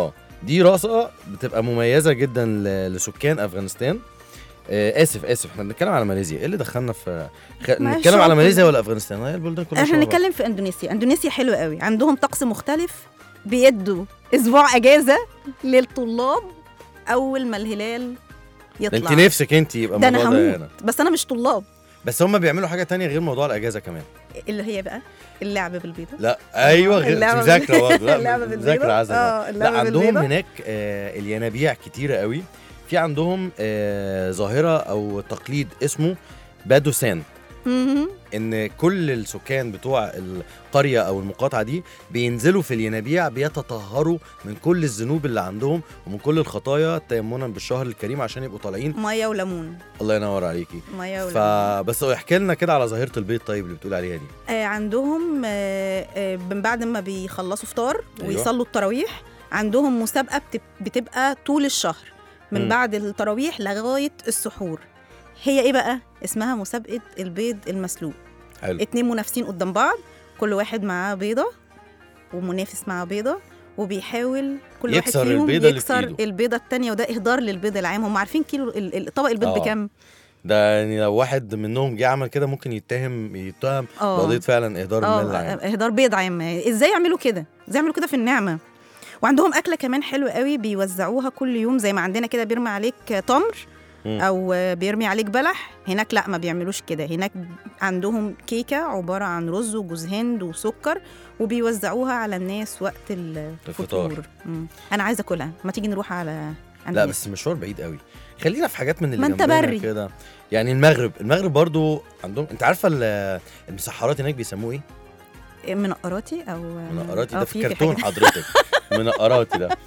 دي رقصه بتبقى مميزه جدا ل- لسكان افغانستان آه اسف اسف احنا بنتكلم على ماليزيا ايه اللي دخلنا في خ... ما نتكلم على شاطر. ماليزيا ولا افغانستان هي البلدان كلها احنا شبه بعض. نتكلم في اندونيسيا اندونيسيا حلوه قوي عندهم طقس مختلف بيدوا اسبوع اجازه للطلاب اول ما الهلال ده يطلع انت نفسك انت يبقى ده انا الموضوع ده هموت هنا بس انا مش طلاب بس هم بيعملوا حاجه تانية غير موضوع الاجازه كمان اللي هي بقى اللعب بالبيضه لا ايوه غير انت اللعبة مذاكره برضه لا اللعبة مذاكره بالبيضة. عزة اه لا اللعبة عندهم بالبيضة. هناك آه الينابيع كتيره قوي في عندهم آه ظاهره او تقليد اسمه بادوسان مهم. ان كل السكان بتوع القريه او المقاطعه دي بينزلوا في الينابيع بيتطهروا من كل الذنوب اللي عندهم ومن كل الخطايا تيمنا بالشهر الكريم عشان يبقوا طالعين ميه وليمون الله ينور عليكي ميه وليمون فبس احكي لنا كده على ظاهره البيض طيب اللي بتقول عليها دي آه عندهم آه آه من بعد ما بيخلصوا فطار أيوة. ويصلوا التراويح عندهم مسابقه بتب- بتبقى طول الشهر من مم. بعد التراويح لغايه السحور هي ايه بقى اسمها مسابقه البيض المسلوق حلو اتنين منافسين قدام بعض كل واحد معاه بيضه ومنافس معاه بيضه وبيحاول كل واحد يكسر فيهم البيضة اللي في يكسر إيده. البيضه الثانيه وده اهدار للبيض العام هم عارفين كيلو ال- ال- طبق البيض آه. بكام ده يعني لو واحد منهم جه عمل كده ممكن يتهم يتهم اه بقضيه فعلا اهدار المال العام اه اهدار بيض عام ازاي يعملوا كده ازاي يعملوا كده في النعمه وعندهم اكله كمان حلوه قوي بيوزعوها كل يوم زي ما عندنا كده بيرمي عليك تمر مم. او بيرمي عليك بلح هناك لا ما بيعملوش كده هناك عندهم كيكه عباره عن رز وجوز هند وسكر وبيوزعوها على الناس وقت الفطار. الفطور مم. انا عايزه اكلها ما تيجي نروح على على لا الناس. بس مشوار بعيد قوي خلينا في حاجات من اللي ما انت جنبنا بري. كده يعني المغرب المغرب برضو عندهم انت عارفه ال- المسحرات هناك بيسموه ايه منقراتي او منقراتي آه، ده في في كرتون حاجة. حضرتك منقراتي ده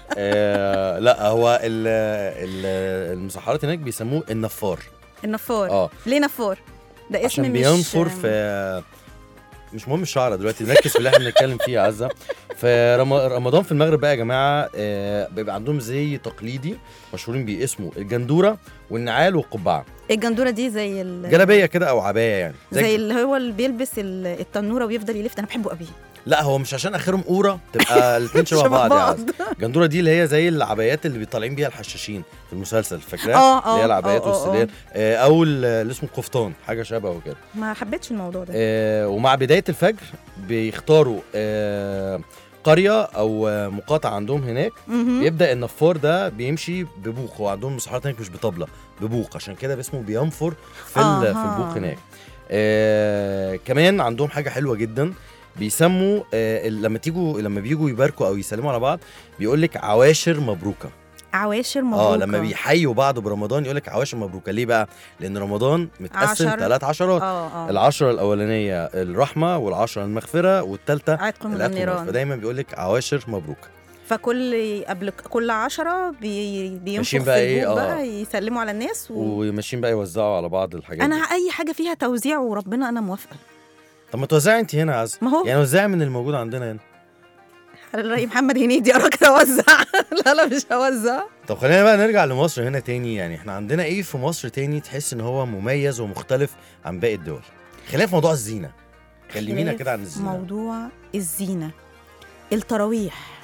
آه لا هو ال ال المسحرات هناك بيسموه النفار النفار اه ليه نفار ده اسم عشان مش بينفر في مش مهم الشعر دلوقتي نركز في اللي احنا بنتكلم فيه يا عزه في رم- رمضان في المغرب بقى يا جماعه آه بيبقى عندهم زي تقليدي مشهورين بيه اسمه الجندوره والنعال والقبعه الجندوره دي زي ال- جلابيه كده او عبايه يعني زي اللي هو اللي بيلبس ال- التنوره ويفضل يلف ده انا بحبه قوي لا هو مش عشان اخرهم قوره تبقى الاثنين شبه بعض يا عزة. الجندوره دي اللي هي زي العبايات اللي بيطالعين بيها الحشاشين في المسلسل فاكراها اه اه اللي هي العبايات آه، آه، والسليل آه، او ال- اللي اسمه قفطان حاجه شبهه كده ما حبيتش الموضوع ده آه، ومع بدايه الفجر بيختاروا آه، قريه او آه، مقاطعه عندهم هناك مهم. بيبدا النفار ده بيمشي ببوق هو عندهم مساحات هناك مش بطبله ببوق عشان كده باسمه بينفر في ال- في أها. البوق هناك آه كمان عندهم حاجه حلوه جدا بيسموا آه ال- لما تيجوا لما بيجوا يباركوا او يسلموا على بعض بيقول لك عواشر مبروكه عواشر مبروكه اه لما بيحيوا بعض برمضان يقول لك عواشر مبروكه ليه بقى لان رمضان متقسم عشر. ثلاث عشرات اه اه العشرة الأولانية الرحمة والعشرة المغفرة والتالتة عتق من العتق من النيران فدايما بيقول لك عواشر مبروك فكل قبل كل عشرة بي بينفخ ماشيين في بقى إيه، البوق آه. بقى يسلموا على الناس و... وماشيين بقى يوزعوا على بعض الحاجات انا دي. اي حاجه فيها توزيع وربنا انا موافقه طب ما توزعي انت هنا يا عز ما هو يعني وزعي من الموجود عندنا هنا على الرأي محمد هنيدي اراك اوزع لا لا مش هوزع طب خلينا بقى نرجع لمصر هنا تاني يعني احنا عندنا ايه في مصر تاني تحس ان هو مميز ومختلف عن باقي الدول خلينا في موضوع الزينة كلمينا خلاف كده عن الزينة موضوع الزينه التراويح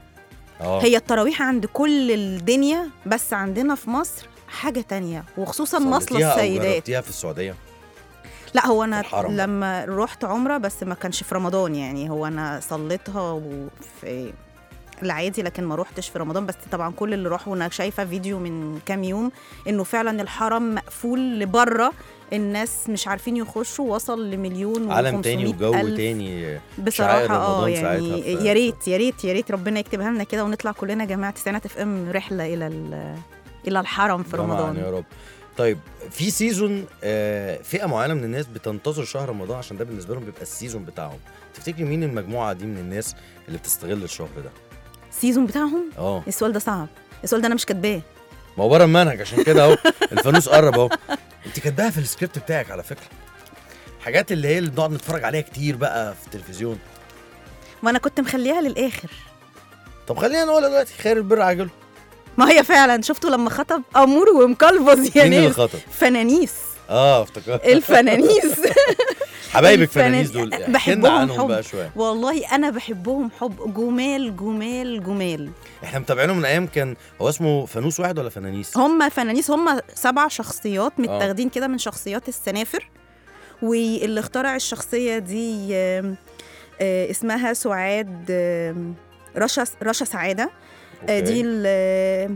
اه هي التراويح عند كل الدنيا بس عندنا في مصر حاجه تانية وخصوصا مصل صليتيها أو السيدات جربتيها في السعودية لا هو انا في الحرم. لما رحت عمره بس ما كانش في رمضان يعني هو انا صليتها وفي العادي لكن ما روحتش في رمضان بس طبعا كل اللي راحوا انا شايفه فيديو من كام يوم انه فعلا الحرم مقفول لبره الناس مش عارفين يخشوا وصل لمليون عالم تاني و500 وجو ألف. تاني شعائر بصراحه اه رمضان يعني ساعتها في- يا ريت يا ريت يا ريت ربنا يكتبها لنا كده ونطلع كلنا يا جماعه تسعينات اف ام رحله الى ال- الى الحرم في طبعاً رمضان يا رب طيب في سيزون آه، فئه معينه من الناس بتنتظر شهر رمضان عشان ده بالنسبه لهم بيبقى السيزون بتاعهم تفتكري مين المجموعه دي من الناس اللي بتستغل الشهر ده السيزون بتاعهم اه السؤال ده صعب السؤال ده انا مش كاتباه ما هو بره المنهج عشان كده اهو الفانوس قرب اهو انت كاتباها في السكريبت بتاعك على فكره حاجات اللي هي اللي بنقعد نتفرج عليها كتير بقى في التلفزيون ما انا كنت مخليها للاخر طب خلينا نقولها دلوقتي خير البر عاجله ما هي فعلا شفتوا لما خطب امور ومكلبز يا مين اللي ناس خطب فنانيس اه افتكرت الفنانيس حبايبك الفنان- فنانيس دول احكي لنا بحبهم عنهم حب. بقى شويه والله انا بحبهم حب جمال جمال جمال احنا متابعينهم من ايام كان هو اسمه فانوس واحد ولا فنانيس هم فنانيس هم سبع شخصيات متاخدين كده من شخصيات السنافر واللي اخترع الشخصيه دي آم، آه، اسمها سعاد آم، رشا رشا سعاده آه، دي أوكي. ال- آه،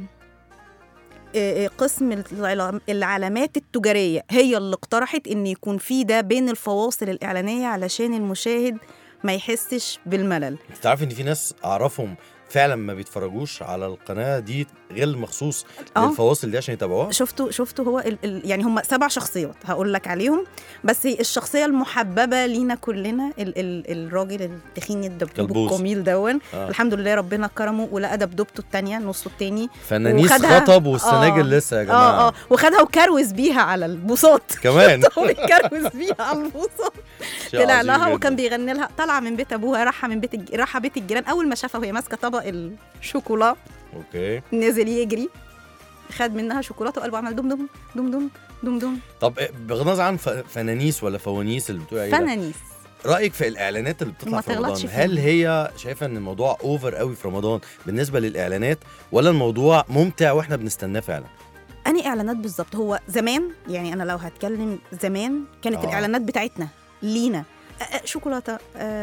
آه، قسم العلا- العلامات التجاريه هي اللي اقترحت ان يكون في ده بين الفواصل الاعلانيه علشان المشاهد ما يحسش بالملل انت تعرف ان في ناس اعرفهم فعلا ما بيتفرجوش على القناه دي غير مخصوص آه. للفواصل دي عشان يتابعوها شفتوا شفتوا هو ال ال يعني هم سبع شخصيات هقول لك عليهم بس الشخصيه المحببه لينا كلنا ال ال الراجل التخين الدبدوب كلبوز. الجميل دون آه. الحمد لله ربنا كرمه ولقى دبدوبته الثانيه نصه التاني فنانيس وخدها- خطب والسناجل آه. لسه يا جماعه اه اه وخدها وكروز بيها على البوصات كمان هو بيكروز بيها على البوصات شيء طلع عظيم لها جداً. وكان بيغني لها طالعه من بيت ابوها راحه من بيت الج... راحه بيت الجيران اول ما شافها وهي ماسكه طبق الشوكولا اوكي نزل يجري خد منها شوكولاته وقلبه عمل دم دم دم دم دم دم طب إيه، بغض النظر عن ف- فنانيس ولا فوانيس اللي بتقول عليه ده، فنانيس رايك في الاعلانات اللي بتطلع ما في رمضان تغلطش فيهم. هل هي شايفه ان الموضوع اوفر قوي في رمضان بالنسبه للاعلانات ولا الموضوع ممتع واحنا بنستناه فعلا اني اعلانات بالظبط هو زمان يعني انا لو هتكلم زمان كانت آه. آه. الاعلانات بتاعتنا لينا آه، آه، شوكولاته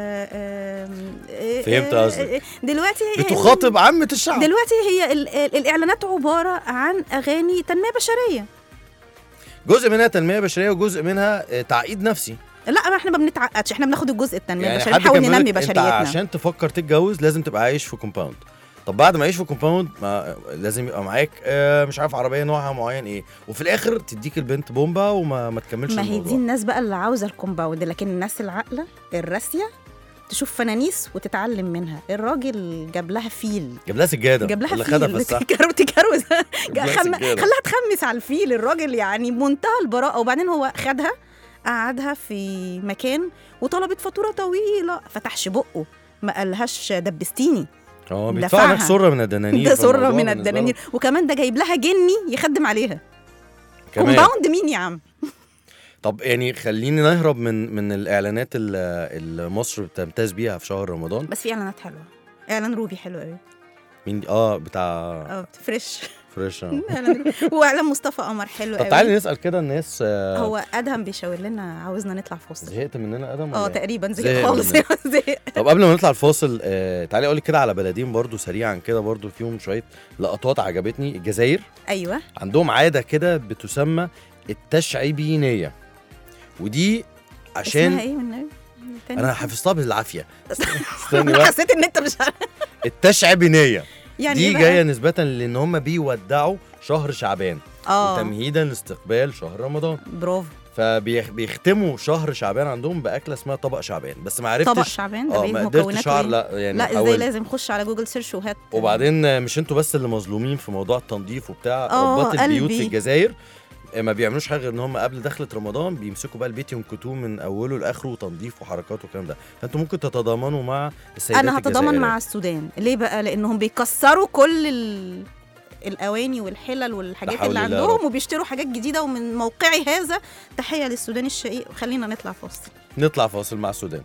آه، آم، آه، فهمت آه، قصدك. آه، دلوقتي هي- بتخاطب عامه الشعب دلوقتي هي ال- ال- الاعلانات عباره عن اغاني تنميه بشريه جزء منها تنميه بشريه وجزء منها آه، تعقيد نفسي لا ما احنا ما بنتعقدش احنا بناخد الجزء التنميه يعني البشريه حد بنحاول كان ننمي بيقولك انت بشريتنا عشان تفكر تتجوز لازم تبقى عايش في كومباوند طب بعد ما اعيش في كومباوند ما لازم يبقى معاك آه، مش عارف عربيه نوعها معين ايه وفي الاخر تديك البنت بومبا وما ما تكملش ما هي دي الموضوع الناس بقى اللي عاوزه الكومباوند لكن الناس العاقله الراسيه تشوف فنانيس وتتعلم منها الراجل جاب لها فيل جاب لها سجاده جاب لها اللي خدها فيل فسحها تكرو تكروز لها خم... سجادة. خلاها تخمس على الفيل الراجل يعني منتهى البراءه وبعدين هو خدها قعدها في مكان وطلبت فاتوره طويله فتحش بقه ما قالهاش دبستيني اه دفعها. بيدفع لك سره من الدنانير ده في سره الموضوع من بالنسبة الدنانير وكمان ده جايب لها جني يخدم عليها كمان. كومباوند مين يا عم طب يعني خليني نهرب من من الاعلانات اللي اللي مصر بتمتاز بيها في شهر رمضان بس في اعلانات حلوه اعلان روبي حلو قوي مين دي؟ اه بتاع اه فريش فريش آه. إعلان روبي. واعلان مصطفى قمر حلو طب قوي تعالي نسال كده الناس آه، هو ادهم بيشاور لنا عاوزنا نطلع فاصل زهقت مننا ادم اه ولا إيه؟ تقريبا زهق زهق خالص مننا. زهق طب قبل ما نطلع الفاصل آه تعالي اقول لك كده على بلدين برضو سريعا كده برضو فيهم شويه لقطات عجبتني الجزائر ايوه عندهم عاده كده بتسمى التشعيبينيه ودي اسمها عشان ايه والنبي تاني انا حفظتها بالعافيه استني انا بقى حسيت ان انت مش عارف. التشعيبينيه يعني دي إيه بقى؟ جايه نسبه لان هم بيودعوا شهر شعبان اه وتمهيدا لاستقبال شهر رمضان برافو فبيختموا شهر شعبان عندهم باكله اسمها طبق شعبان بس ما طبق عرفتش شعبان ده اه بيه ما قدرتش مكوناته اعرف ايه لا يعني لا ازاي حاولت. لازم خش على جوجل سيرش وهات وبعدين آه، مش انتوا بس اللي مظلومين في موضوع التنظيف وبتاع آه، ربات البيوت قلبي. في الجزائر آه، ما بيعملوش حاجه غير ان هم قبل دخله رمضان بيمسكوا بقى البيت ينكتوه من اوله لاخره وتنظيف وحركات والكلام ده فانتوا ممكن تتضامنوا مع السيدات انا هتضامن الجزائرية. مع السودان ليه بقى لانهم بيكسروا كل ال... الاواني والحلل والحاجات حول اللي الله يا عندهم رب. وبيشتروا حاجات جديده ومن موقعي هذا تحيه للسودان الشقيق خلينا نطلع فاصل نطلع فاصل مع السودان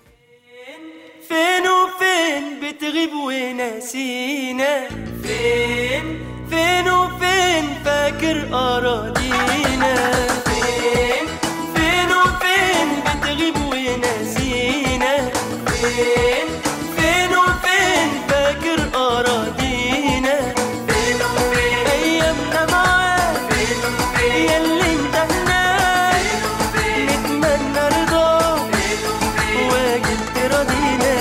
فين وفين بتغيب وناسينا فين فين وفين فاكر أراضينا فين فين وفين بتغيب وناسينا فين فين وفين فاكر أراضينا فين وفين أيامنا معاك فين وفين ياللي انت هناك نتمنى رضاك واجب تراضينا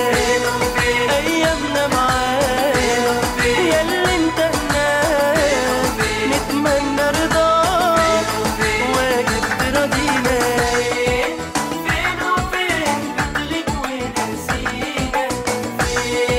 ايامنا معاك ياللي انت هناك نتمنى رضاك واجب تراضينا فين وفين بتغيب ونسينا فين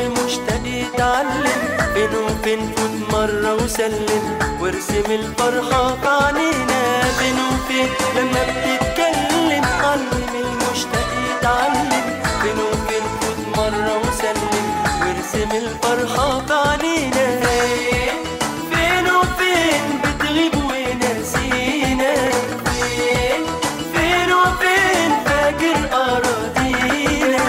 المشتاق يتعلم فين وفين فوت مرة وسلم وارسم الفرحة في عينينا فين وفين لما بتتكلم علم المشتاق يتعلم فين وفين فوت مرة وسلم وارسم الفرحة في عينينا فين وفين بتغيب وناسينا فين فين وفين فاكر أراضينا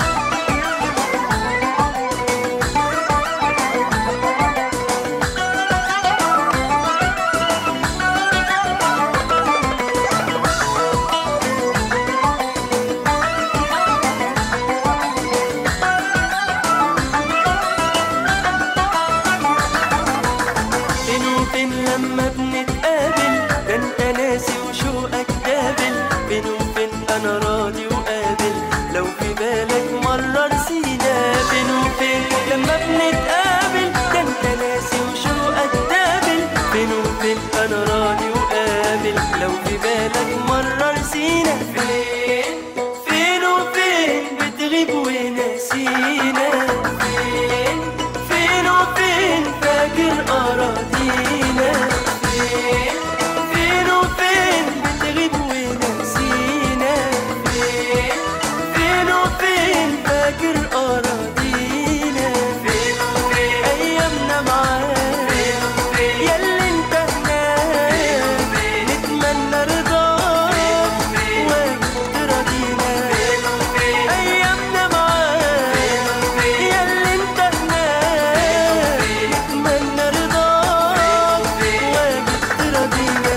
فين وفين لما بنتقابل ده انت ناسي وشوقك دابل فين وفين انا راضي وقابل لو في بالك مرة نسينا فين وفين لما بنتقابل ده انت ناسي وشوقك دابل فين وفين انا راضي وقابل لو في بالك مرة نسينا فين فين وفين بتغيب وناسينا فين فين وفين فاكر أراضينا فين فين وفين بتغيب وناسينا فين فين وفين فاكر أراضينا فين وفين أيامنا معاك فين وفين ياللي انت هناك نتمنى رضاك وتراضينا أيامنا معاك ياللي انت هناك نتمنى رضاك وتراضينا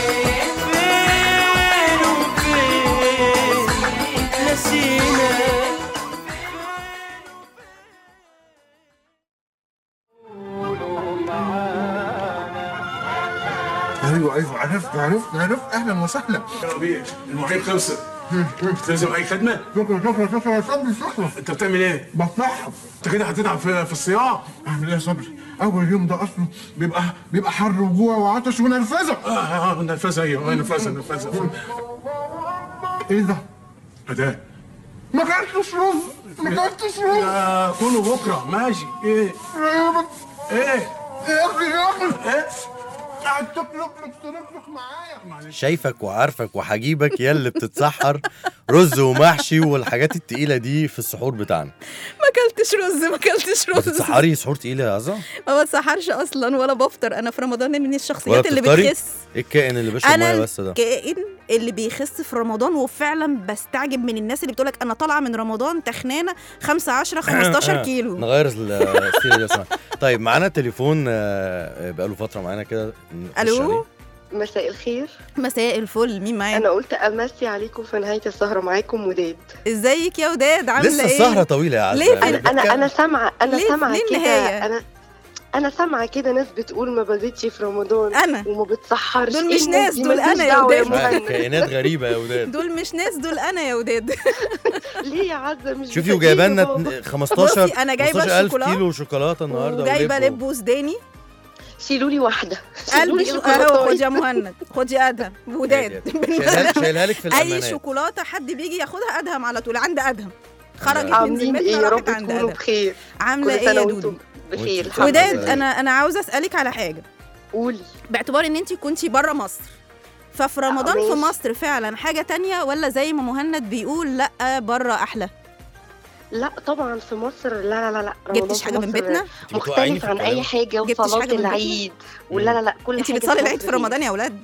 فين وفين نسينا ايوه ايوه عرفت عرفت عرفت اهلا وسهلا يا ربيع المواعيد خلصت تلزم اي خدمه شكرا شكرا شكرا يا صبري شكرا انت بتعمل ايه بتنحف انت كده هتتعب في, في الصياعه اعمل ايه يا صبري اول يوم ده اصلا بيبقى بيبقى حر وجوع وعطش ونرفزه اه اه نرفزه ايوه نرفزه نرفزه ايه ده اداه ما كلتش رز ما كلتش رز آه كله بكره ماشي ايه ايه يا اخي يا اخي ايه قاعد تقلق تنفخ معايا شايفك وعارفك وحجيبك يا اللي بتتسحر رز ومحشي والحاجات التقيله دي في السحور بتاعنا ما اكلتش رز ما اكلتش رز بتتسحري سحور تقيل يا عزه ما بتسحرش اصلا ولا بفطر انا في رمضان من ولا الشخصيات اللي بتفطري بتخس ايه الكائن اللي بيشرب انا ميه بس ده الكائن اللي بيخس في رمضان وفعلا بستعجب من الناس اللي بتقولك انا طالعه من رمضان تخنانه 5 10 15 كيلو نغير الستيل دي لو سمحت. طيب معانا تليفون آه، بقاله فتره معانا كده نخش الو عليه. مساء الخير مساء الفل مين معانا انا قلت امسي عليكم في نهايه السهره معاكم وداد ازيك يا وداد عامله لسه ايه السهره طويله يا عزه ليه يعني انا انا انا سامعه انا ليه- سامعه ليه كده النهاية؟ انا انا سامعه كده ناس بتقول ما بزيدش في رمضان انا وما بتسحرش دول إيه مش الناس ناس، دي؟ دول مالكيش أنا يا دعوة وداد. آه، مهند. كائنات غريبه يا وداد دول مش ناس دول انا يا وداد ليه يا عزه مش شوفي بتجيلي وجايبه لنا بابا؟ 15 بصي، أنا جايبة 15000 الشوكولاتة كيلو شوكولاته النهارده وجايبه ولب و- لب وسوداني شيلوا لي واحده شيلوا لي قلبي اهو شوكولاتة خد يا مهند خد يا ادهم وداد شايلها شايلها لك في اي الامانات شوكولاته حد بيجي ياخدها ادهم على طول عند ادهم خرجت من عاملين ايه ذمتنا يا راحت رب عند تكونوا ادهم بخير عامله كل ايه سنه يا وانتم دودو بخير وانتي الحمد وداد لله. انا انا عاوزه اسالك على حاجه قولي باعتبار ان انت كنتي بره مصر ففي رمضان في ماشي. مصر فعلا حاجه تانية ولا زي ما مهند بيقول لا بره احلى لا طبعا في مصر لا لا لا لا جبتش رمضان في حاجه من مصر بيتنا بتوقعيني مختلف في عن الكلام. اي حاجه جبتش وصلاه حاجة من بيتنا؟ العيد ولا لا لا كل انت حاجه بتصلي في العيد مصر في هي. رمضان يا ولاد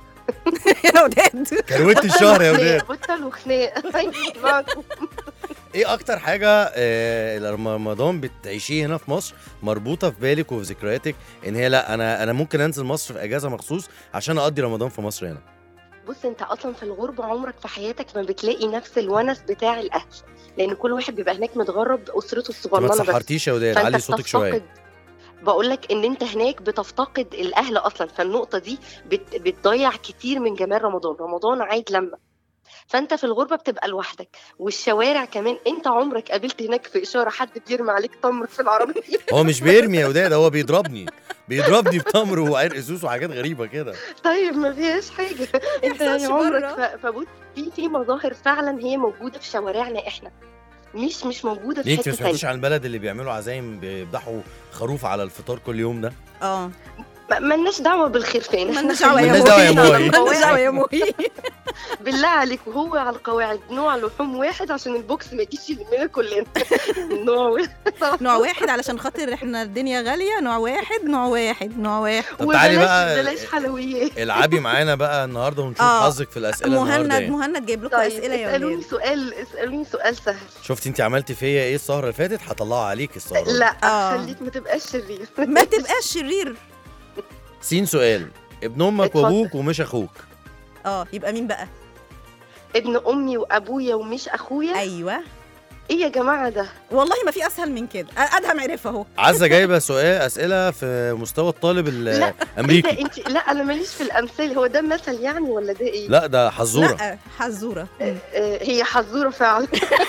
يا وداد كروت الشهر يا وداد بطل وخناق معكم ايه اكتر حاجه آه رمضان بتعيشيه هنا في مصر مربوطه في بالك وفي ذكرياتك ان هي لا انا انا ممكن انزل مصر في اجازه مخصوص عشان اقضي رمضان في مصر هنا بص انت اصلا في الغربه عمرك في حياتك ما بتلاقي نفس الونس بتاع الاهل لان كل واحد بيبقى هناك متغرب باسرته انت الصغننه ما بس تسحرتيش يا وداد فانت علي صوتك شويه بتفتقد بقول لك ان انت هناك بتفتقد الاهل اصلا فالنقطه دي بت... بتضيع كتير من جمال رمضان رمضان عيد لما فانت في الغربه بتبقى لوحدك والشوارع كمان انت عمرك قابلت هناك في اشاره حد بيرمي عليك تمر في العربيه هو مش بيرمي يا وداد هو بيضربني بيضربني بتمر وعرق سوس وحاجات غريبه كده طيب ما فيهاش حاجه انت يعني بيحصلش عمرك بره. ف- فبص في في مظاهر فعلا هي موجوده في شوارعنا احنا مش مش موجوده في ليه انت حته ما سمعتيش تانية عن البلد اللي بيعملوا عزايم بيذبحوا خروف على الفطار كل يوم ده اه ما- ملناش دعوه بالخرفان إحنا مالناش دعوه يا مالناش دعوة يا موي موي. مالناش دعوه يا موي بالله عليك وهو على القواعد نوع لحوم واحد عشان البوكس ما يجيش يلمنا كلنا نوع واحد نوع واحد علشان خاطر احنا الدنيا غاليه نوع واحد نوع واحد نوع واحد طب تعالي وبلاش بقى بلاش حلويات العبي معانا بقى النهارده ونشوف آه. حظك في الاسئله النهارده مهند ايه مهند جايب لكم طيب اسئله يا اسالوني ولاد سؤال اسالوني سؤال سهل شفتي انت عملتي فيا ايه السهره اللي فاتت هطلعها عليك السهره دي. لا آه. خليك ما تبقاش شرير ما تبقاش شرير سين سؤال ابن امك اتفضل. وابوك ومش اخوك اه يبقى مين بقى ابن امي وابويا ومش اخويا ايوه ايه يا جماعه ده والله ما في اسهل من كده ادهم عرف اهو عزه جايبه سؤال اسئله في مستوى الطالب لا. ايه ده الامريكي انت لا انا ماليش في الامثال هو ده مثل يعني ولا ده ايه لا ده حزوره لا حزوره آه، هي حزوره فعلا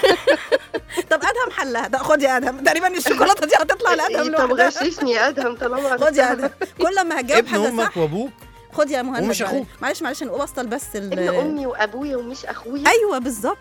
طب ادهم حلها ده خد يا ادهم تقريبا الشوكولاته دي هتطلع لادهم طب لوحدها غششني يا ادهم طالما خد يا ادهم كل ما هتجاوب ابن حاجه امك صح وابوك خد يا مهند ومش معلش. أخوك. معلش معلش انا ابسطل بس ال- ابن امي وابويا ومش اخويا ايوه بالظبط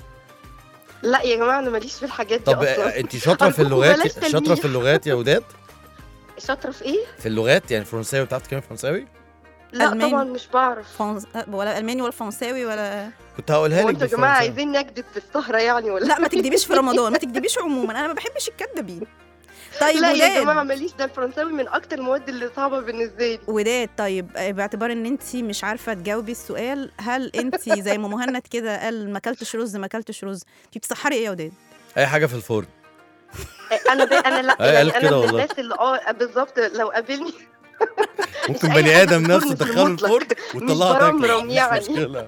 لا يا جماعه انا ماليش في الحاجات دي طب اصلا انت شاطره في أرجوكوا بلاش اللغات تلميح. شاطره في اللغات يا وداد شاطره في ايه في اللغات يعني فرنساوي بتعرفي تتكلمي فرنساوي لا ألماني. طبعا مش بعرف فرنس... ولا الماني ولا فرنساوي ولا كنت هقولها هو لك انتوا يا جماعه بالفرنساوي عايزين نكذب في السهره يعني ولا لا ما تكدبيش في رمضان ما تكدبيش عموما انا ما بحبش الكدابين طيب لا يا وداد جماعه ماليش ده الفرنساوي من اكتر المواد اللي صعبه بالنسبه لي وداد طيب آه، باعتبار ان انت مش عارفه تجاوبي السؤال هل انت زي ما مهند كده قال ما اكلتش رز ما اكلتش رز انت بتسحري ايه يا وداد اي حاجه في الفرن آه، انا ب... انا لا أيوة، يعني قالت انا كده من والله. الناس اللي اه بالظبط لو قابلني ممكن أي بني حاجة ادم في نفسه الفرن في تدخله المطلق. الفرن وتطلعها تاكل برمرم مش يعني. مشكله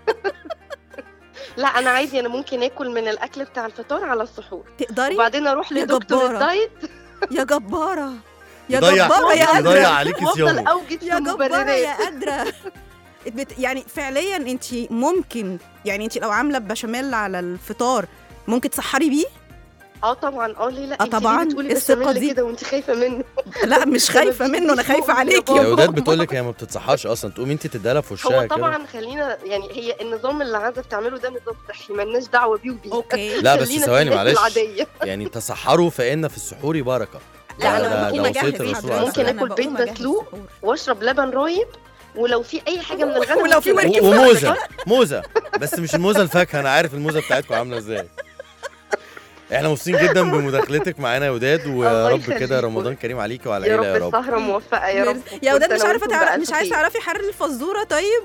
لا انا عادي انا ممكن اكل من الاكل بتاع الفطار على السحور تقدري وبعدين اروح يا لدكتور جبارة. الدايت يا جباره يا يضيع جباره يا يضيع قادره عليكي وافضل صيامك اوجد في يا جباره يا مبررات قادره بت... يعني فعليا انت ممكن يعني انت لو عامله بشاميل على الفطار ممكن تسحري بيه اه طبعا اه ليه لا آه انت ليه طبعاً، بتقولي الثقة بشاميل دي. كده وانت خايفه منه لا مش خايفه منه انا خايفه عليكي يا يا وداد بابا. بتقول لك هي ما بتتصحاش اصلا تقومي انت تديها لها في وشها هو كده طبعا خلينا يعني هي النظام اللي عايزه بتعمله ده نظام صحي مالناش دعوه بيه وبيه اوكي لا بس خلينا في ثواني الناس معلش العاديه يعني تسحروا فان في السحور بركه لا، ده- أنا ده- بقوم ده أجهز وصيه بيت الرسول حضرتك. عليه ممكن الصلاة أنا آكل بيض بقوم أجهز مسلوق. السحور. واشرب لبن رايب ولو في اي حاجه من الغداء ولو في ممكن ورك آكل. و- وموزه موزه بس مش الموزه الفاكهه انا عارف الموزه بتاعتكم عامله ازاي احنا مبسوطين جدا بمداخلتك معانا يا وداد ويا الله رب كده يخليكم. رمضان كريم عليكي وعلى يا العيله يا رب رب السهره موفقه يا رب يا وداد كل مش سنة عارفه وانتم تعرف بألف مش عايزه خير. تعرفي حر الفزوره طيب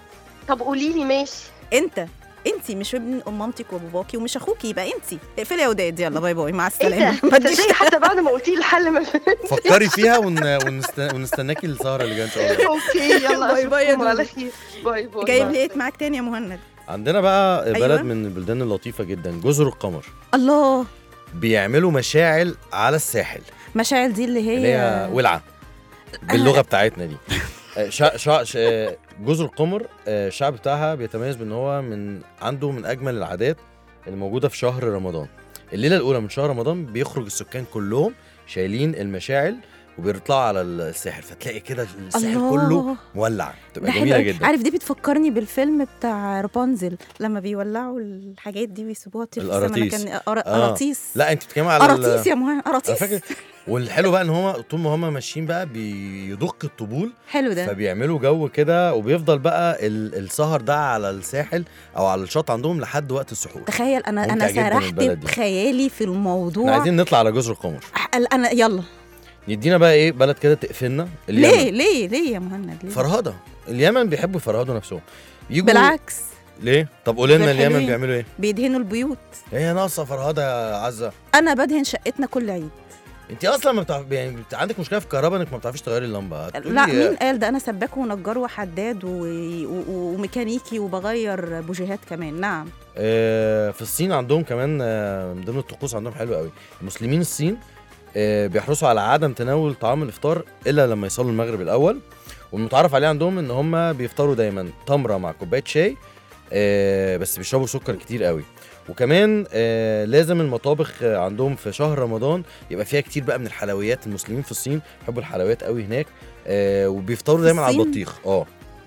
طب قولي لي ماشي انت انت مش ابن ام مامتك وباباكي ومش اخوكي يبقى انت اقفلي يا وداد يلا باي باي مع ايه السلامه ده ما تجيش تصدقي حتى بعد ما قلتي لي الحل ما فكري فيها ون... ونست... ونستناكي السهره اللي جايه ان شاء الله اوكي يلا باي باي يا اشوفكم على دودو. خير باي باي جايب لي ايه معاك تاني يا مهند عندنا بقى بلد أيوة. من البلدان اللطيفه جدا جزر القمر الله بيعملوا مشاعل على الساحل مشاعل دي اللي هي اللي هي ولعه باللغه بتاعتنا دي آه، شا... شا... ش... آه، جزر القمر آه، الشعب بتاعها بيتميز بان هو من عنده من اجمل العادات اللي موجوده في شهر رمضان الليله الاولى من شهر رمضان بيخرج السكان كلهم شايلين المشاعل وبيطلعوا على الساحل فتلاقي كده الساحل الله. كله مولع ده تبقى حلو جميله أوي. جدا عارف دي بتفكرني بالفيلم بتاع رابنزل لما بيولعوا الحاجات دي ويسيبوها تطير في السما. أنا القراطيس. كان قرا- آه. قراطيس لا انت بتتكلمي على ال- قراطيس يا مهند انا قراطيس فاكر والحلو بقى ان هم طول ما هم ماشيين بقى بيدق الطبول حلو ده فبيعملوا جو كده وبيفضل بقى ال- السهر ده على الساحل او على الشط عندهم لحد وقت السحور تخيل انا ممتع انا جداً سرحت البلد دي. بخيالي في احنا الموضوع عايزين نطلع على جزر القمر أح- انا يلا يدينا بقى ايه بلد كده تقفلنا ليه اليمن ليه ليه يا مهند ليه فرهضه اليمن بيحبوا يفرهدوا نفسهم يجوا بالعكس ليه طب قولي لنا دول اليمن حلوين. بيعملوا ايه بيدهنوا البيوت هي ناقصه فرهده يا عزه انا بدهن شقتنا كل عيد انت اصلا ما بتعرف يعني بت- عندك مشكله في الكهرباء انك ما بتعرفيش تغيري اللمبه هتقولي لا مين قال ده انا سباك ونجار وحداد و... و... وميكانيكي وبغير بوجيهات كمان نعم آه، في الصين عندهم كمان آه، من ضمن الطقوس عندهم حلو قوي المسلمين الصين آه، بيحرصوا على عدم تناول طعام الافطار الا لما يصلوا المغرب الاول والمتعارف عليه عندهم ان هم بيفطروا دايما تمره مع كوبايه شاي آه، بس بيشربوا سكر كتير قوي وكمان آه لازم المطابخ آه، عندهم في شهر رمضان يبقى فيها كتير بقى من الحلويات المسلمين في الصين بيحبوا الحلويات قوي هناك آه وبيفطروا في دايما على الصين؟ البطيخ اه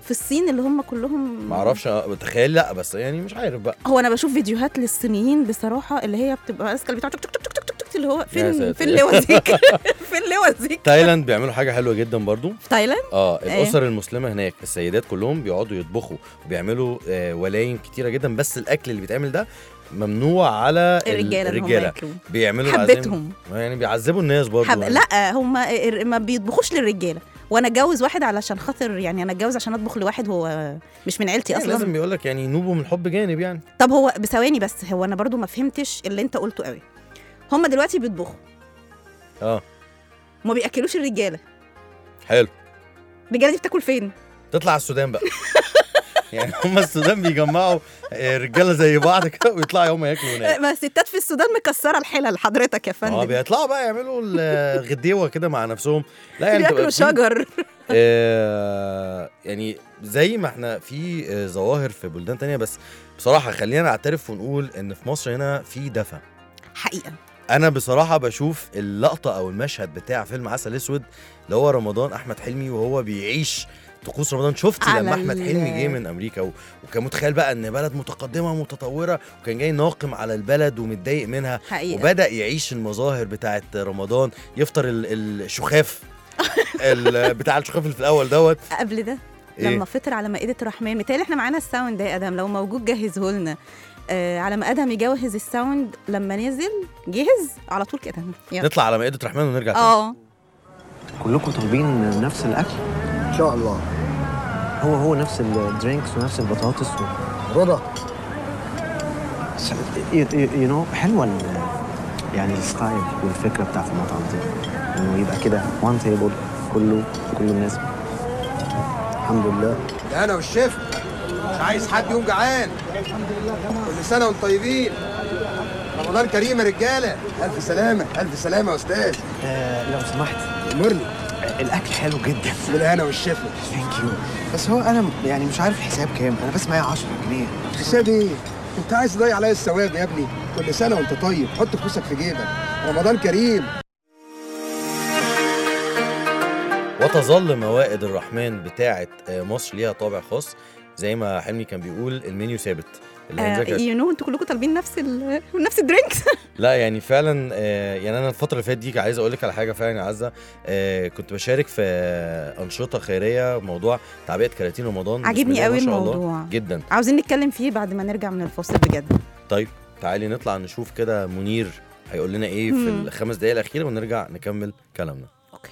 في الصين اللي هم كلهم ما اعرفش تخيل لا بس يعني مش عارف بقى هو انا بشوف فيديوهات للصينيين بصراحه اللي هي بتبقى ماسكه البتاع تك تك تك تك تك تك اللي هو يا فين ساتر. فين لوزيك فين لوزيك تايلاند بيعملوا حاجه حلوه جدا برضو في تايلاند اه إيه؟ الاسر المسلمه هناك السيدات كلهم بيقعدوا يطبخوا وبيعملوا آه ولايم كتيره جدا بس الاكل اللي بيتعمل ده ممنوع على ال- الرجاله اللي هم الرجاله ياكلوا بيعملوا حبتهم. العزايم- يعني بيعذبوا الناس برضو حب... يعني. لا هم ما بيطبخوش للرجاله وانا اتجوز واحد علشان خاطر يعني انا اتجوز عشان اطبخ لواحد هو مش من عيلتي يعني اصلا لازم بيقول لك يعني نوبه من الحب جانب يعني طب هو بثواني بس هو انا برضو ما فهمتش اللي انت قلته قوي هم دلوقتي بيطبخوا اه وما بياكلوش الرجاله حلو الرجاله دي بتاكل فين تطلع على السودان بقى يعني هم السودان بيجمعوا آه، رجاله زي بعض كده ويطلعوا هم ياكلوا هناك ما الستات في السودان مكسره الحلل حضرتك يا اه فندم بيطلعوا بقى يعملوا الغديوه كده مع نفسهم لا يعني بياكلوا تبقى في- شجر آه، يعني زي ما احنا في آه، ظواهر في بلدان تانية بس بصراحة خلينا نعترف ونقول ان في مصر هنا في دفى حقيقه انا بصراحة بشوف اللقطة او المشهد بتاع فيلم عسل اسود اللي هو رمضان احمد حلمي وهو بيعيش طقوس رمضان شفت على لما احمد ال- حلمي جه من امريكا و... وكان متخيل بقى ان بلد متقدمه ومتطوره وكان جاي ناقم على البلد ومتضايق منها حقيقة. وبدا يعيش المظاهر بتاعه رمضان يفطر ال- الشخاف ال- بتاع الشخاف اللي في الاول دوت قبل ده إيه؟ لما فطر على مائده الرحمن متهيألي احنا معانا الساوند ده يا ادم لو موجود جهزه لنا آه على ما ادم يجهز الساوند لما نزل جهز على طول كده يلا. نطلع على مائده الرحمن ونرجع تاني اه كلكم طالبين نفس الاكل ان شاء الله هو هو نفس الدرينكس ونفس البطاطس و... رضا يو نو حلوه ال- يعني الستايل والفكره بتاعت المطعم دي انه يبقى كده وان تيبل كله كل الناس الحمد لله ده انا والشيف مش عايز حد يقوم جعان كل سنه وانتم طيبين رمضان كريم يا رجاله الف سلامه الف سلامه يا استاذ آه لو سمحت امرني الاكل حلو جدا بالهنا والشفا ثانك يو بس هو انا يعني مش عارف الحساب كام انا بس معايا 10 جنيه حساب ايه انت عايز تضيع عليا الثواب يا ابني كل سنه وانت طيب حط فلوسك في جيبك رمضان كريم وتظل موائد الرحمن بتاعه آه، مصر ليها طابع خاص زي ما حلمي كان بيقول المنيو ثابت اللي آه هينذاكر يو نو انتوا كلكم طالبين نفس ال نفس الدرينكس لا يعني فعلا آه، يعني انا الفتره اللي فاتت دي عايز اقول لك على حاجه فعلا يا عزه آه، كنت بشارك في انشطه خيريه موضوع تعبئه كراتين رمضان بسم عاجبني الله ما قوي شاء الله. الموضوع. جدا عاوزين نتكلم فيه بعد ما نرجع من الفاصل بجد طيب تعالي نطلع نشوف كده منير هيقول لنا ايه في مم. الخمس دقايق الاخيره ونرجع نكمل كلامنا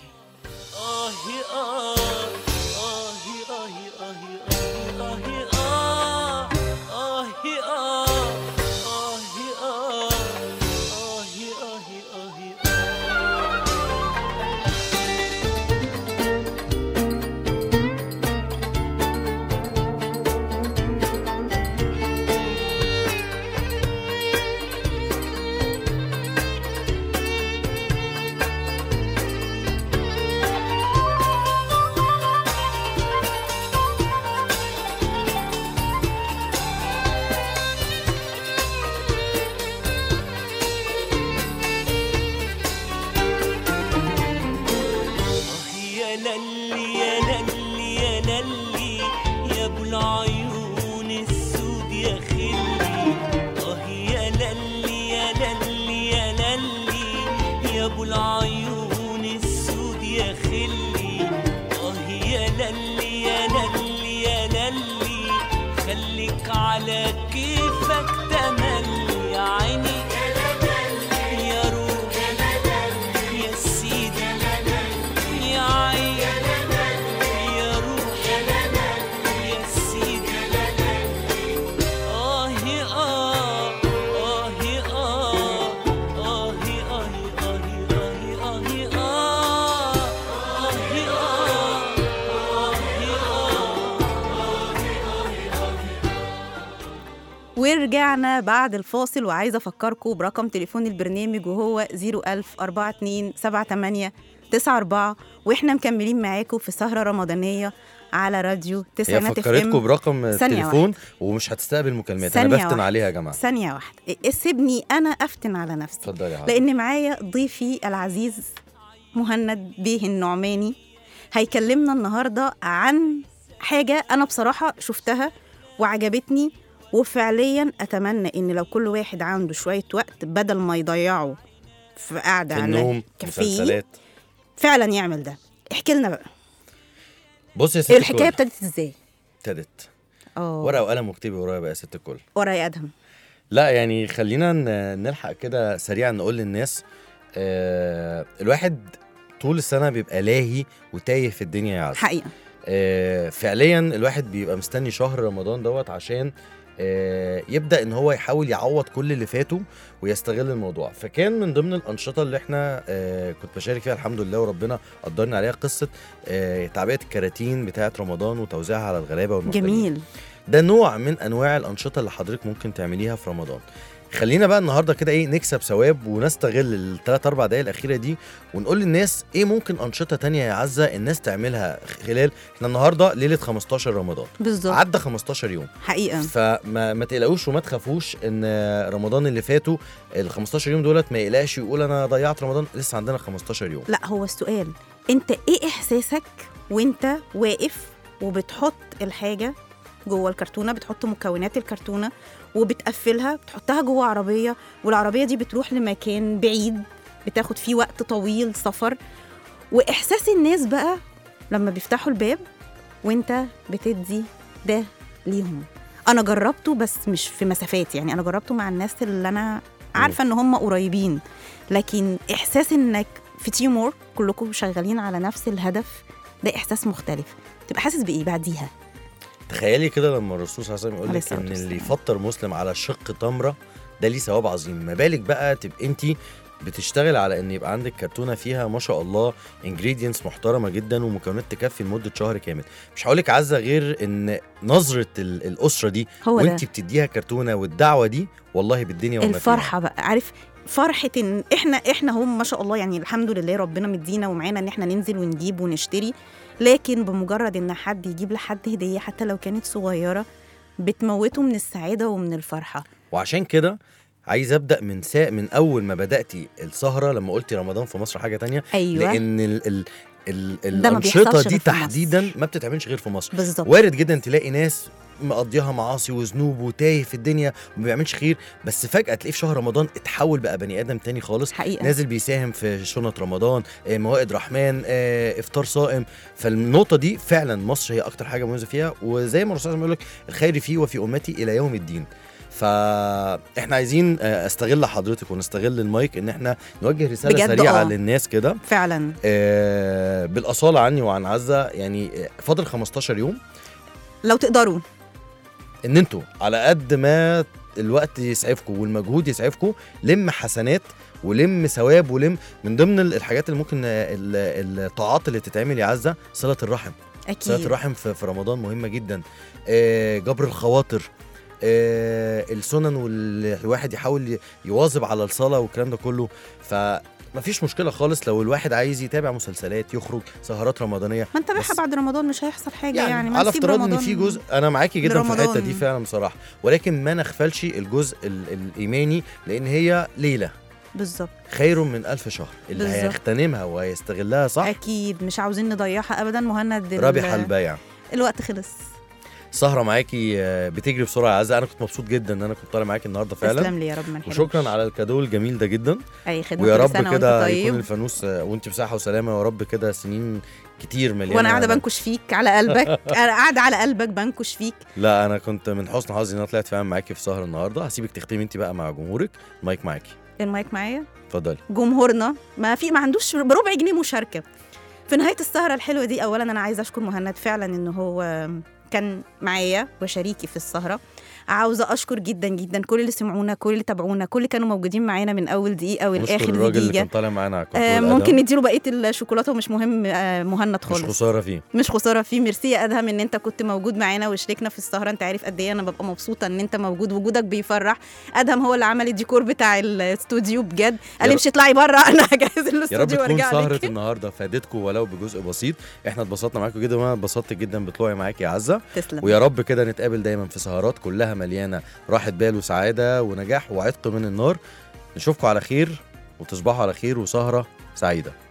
يا للي يا للي يا للي يا ابو العيون السود يا خلي اه يا للي يا للي يا للي يا ابو العيون السود يا خلي اه يا للي يا للي يا للي خليك على كيفك تملي يا عيني يا روح يا سيدي يا عين يا روح يا سيدي آه آه آه آه آه آه آه آه آه ورجعنا بعد الفاصل وعايزه افكركم برقم تليفون البرنامج وهو 010427894 واحنا مكملين معاكم في سهره رمضانيه على راديو هي تسعينات اف فكرتكم ام برقم ثانية التليفون ومش هتستقبل مكالمات انا ثانية بفتن واحدة. عليها يا جماعه ثانيه واحده إيه، سيبني انا افتن على نفسي اتفضلي يا عزة. لان معايا ضيفي العزيز مهند بيه النعماني هيكلمنا النهارده عن حاجه انا بصراحه شفتها وعجبتني وفعليا اتمنى ان لو كل واحد عنده شويه وقت بدل ما يضيعه في قعده في على النوم كافيه مسلسلات فعلا يعمل ده احكي لنا بقى بص يا ست الحكايه الكل. ابتدت ازاي ابتدت اه ورقه وقلم واكتبي ورايا بقى يا ست الكل ورا يا ادهم لا يعني خلينا ن- نلحق كده سريعا نقول للناس آه الواحد طول السنه بيبقى لاهي وتايه في الدنيا يا عز حقيقه آه فعليا الواحد بيبقى مستني شهر رمضان دوت عشان آه يبدا ان هو يحاول يعوض كل اللي فاته ويستغل الموضوع فكان من ضمن الانشطه اللي احنا آه كنت بشارك فيها الحمد لله وربنا قدرني عليها قصه آه تعبئه الكراتين بتاعه رمضان وتوزيعها على الغلابه والمحتاجين جميل ده نوع من انواع الانشطه اللي حضرتك ممكن تعمليها في رمضان خلينا بقى النهارده كده ايه نكسب ثواب ونستغل الثلاث اربع دقايق الاخيره دي ونقول للناس ايه ممكن انشطه تانية يا عزه الناس تعملها خلال احنا النهارده ليله 15 رمضان بالظبط عدى 15 يوم حقيقه فما ما تقلقوش وما تخافوش ان رمضان اللي فاتوا ال 15 يوم دولت ما يقلقش يقول انا ضيعت رمضان لسه عندنا 15 يوم لا هو السؤال انت ايه احساسك وانت واقف وبتحط الحاجه جوه الكرتونه بتحط مكونات الكرتونه وبتقفلها بتحطها جوه عربيه والعربيه دي بتروح لمكان بعيد بتاخد فيه وقت طويل سفر واحساس الناس بقى لما بيفتحوا الباب وانت بتدي ده ليهم انا جربته بس مش في مسافات يعني انا جربته مع الناس اللي انا عارفه ان هم قريبين لكن احساس انك في تيم وورك كلكم شغالين على نفس الهدف ده احساس مختلف تبقى حاسس بايه بعديها تخيلي كده لما الرسول صلى الله عليه وسلم يقول عليه لك الصلاة ان والسلام. اللي يفطر مسلم على شق تمره ده ليه ثواب عظيم ما بالك بقى تبقى انت بتشتغل على ان يبقى عندك كرتونه فيها ما شاء الله انجريدينتس محترمه جدا ومكونات تكفي لمده شهر كامل مش هقول لك عزه غير ان نظره ال- الاسره دي هو ده. وانت بتديها كرتونه والدعوه دي والله بالدنيا وما فيها. الفرحه بقى عارف فرحه ان احنا احنا هم ما شاء الله يعني الحمد لله ربنا مدينا ومعانا ان احنا ننزل ونجيب ونشتري لكن بمجرد ان حد يجيب لحد هديه حتى لو كانت صغيره بتموته من السعاده ومن الفرحه وعشان كده عايز ابدا من سا من اول ما بداتي السهره لما قلتي رمضان في مصر حاجه تانية أيوة. لان ال ال ال ده ما الانشطه بيحصلش دي غير في مصر. تحديدا ما بتتعملش غير في مصر بالظبط. وارد جدا تلاقي ناس مقضيها معاصي وذنوب وتايه في الدنيا وما بيعملش خير بس فجاه تلاقيه في شهر رمضان اتحول بقى بني ادم تاني خالص حقيقة. نازل بيساهم في شنط رمضان آه، موائد رحمن آه، افطار صائم فالنقطه دي فعلا مصر هي اكتر حاجه مميزه فيها وزي ما الرسول صلى الله عليه وسلم بيقول لك الخير فيه وفي امتي الى يوم الدين فاحنا عايزين آه، استغل حضرتك ونستغل المايك ان احنا نوجه رساله بجد سريعه آه. للناس كده فعلا آه، بالاصاله عني وعن عزه يعني آه، فاضل 15 يوم لو تقدروا ان انتوا على قد ما الوقت يسعفكم والمجهود يسعفكم لم حسنات ولم ثواب ولم من ضمن الحاجات اللي ممكن آه، ال- الطاعات اللي تتعمل يا عزه صله الرحم اكيد صله الرحم في في رمضان مهمه جدا آه، جبر الخواطر آه، السنن والواحد يحاول ي- يواظب على الصلاه والكلام ده كله ف مفيش مشكله خالص لو الواحد عايز يتابع مسلسلات يخرج سهرات رمضانيه ما نتابعها بس- بعد رمضان مش هيحصل حاجه يعني, يعني, ما على نسيب افتراض ان رمضان في جزء انا معاكي جدا في الحته لرمضان. دي فعلا بصراحه ولكن ما نغفلش الجزء ال- الايماني لان هي ليله بالظبط خير من ألف شهر اللي بالظبط. هيغتنمها وهيستغلها صح اكيد مش عاوزين نضيعها ابدا مهند ال- رابح البيع الوقت خلص سهرة معاكي آه، بتجري بسرعة يا عزة أنا كنت مبسوط جدا إن أنا كنت طالع معاكي النهاردة فعلا تسلم لي يا رب ما نحرمش. وشكرا على الكادو الجميل ده جدا اي خدمه ويا كل رب سنة وأنت كده طيب. يكون الفانوس آه، وأنت بصحة وسلامة ويا رب كده سنين كتير مليانة وانا قاعده بنكش فيك على قلبك انا قاعده على قلبك بنكش فيك لا أنا كنت من حسن حظي إن أنا طلعت فعلا معاكي في سهرة النهاردة هسيبك تختمي أنت بقى مع جمهورك المايك معاكي المايك معايا اتفضلي جمهورنا ما في ما عندوش بربع جنيه مشاركه في نهايه السهره الحلوه دي اولا انا عايزه اشكر مهند فعلا ان هو كان معايا وشريكي في السهره عاوزه اشكر جدا جدا كل اللي سمعونا كل اللي تابعونا كل اللي كانوا موجودين معانا من اول دقيقه نشكر والاخر الراجل اللي دقيقه كان طالع معانا على آه كنترول ممكن أدم. نديله بقيه الشوكولاته ومش مهم آه مهند مش خالص خسارة فيه مش خساره فيه ميرسي يا ادهم ان انت كنت موجود معانا وشاركنا في السهره انت عارف قد ايه انا ببقى مبسوطه ان انت موجود وجودك بيفرح ادهم هو اللي عمل الديكور بتاع الاستوديو بجد قال لي يا مش اطلعي بره انا هجهز يا رب الاستوديو تكون وارجع سهرة لك النهارده فادتكم ولو بجزء بسيط احنا اتبسطنا معاكم جدا وانا اتبسطت جدا بطلوعي معاكي يا عزه تسلم. ويا رب كده نتقابل دايما في سهرات كلها مليانه راحه بال وسعاده ونجاح وعتق من النار نشوفكم على خير وتصبحوا على خير وسهره سعيده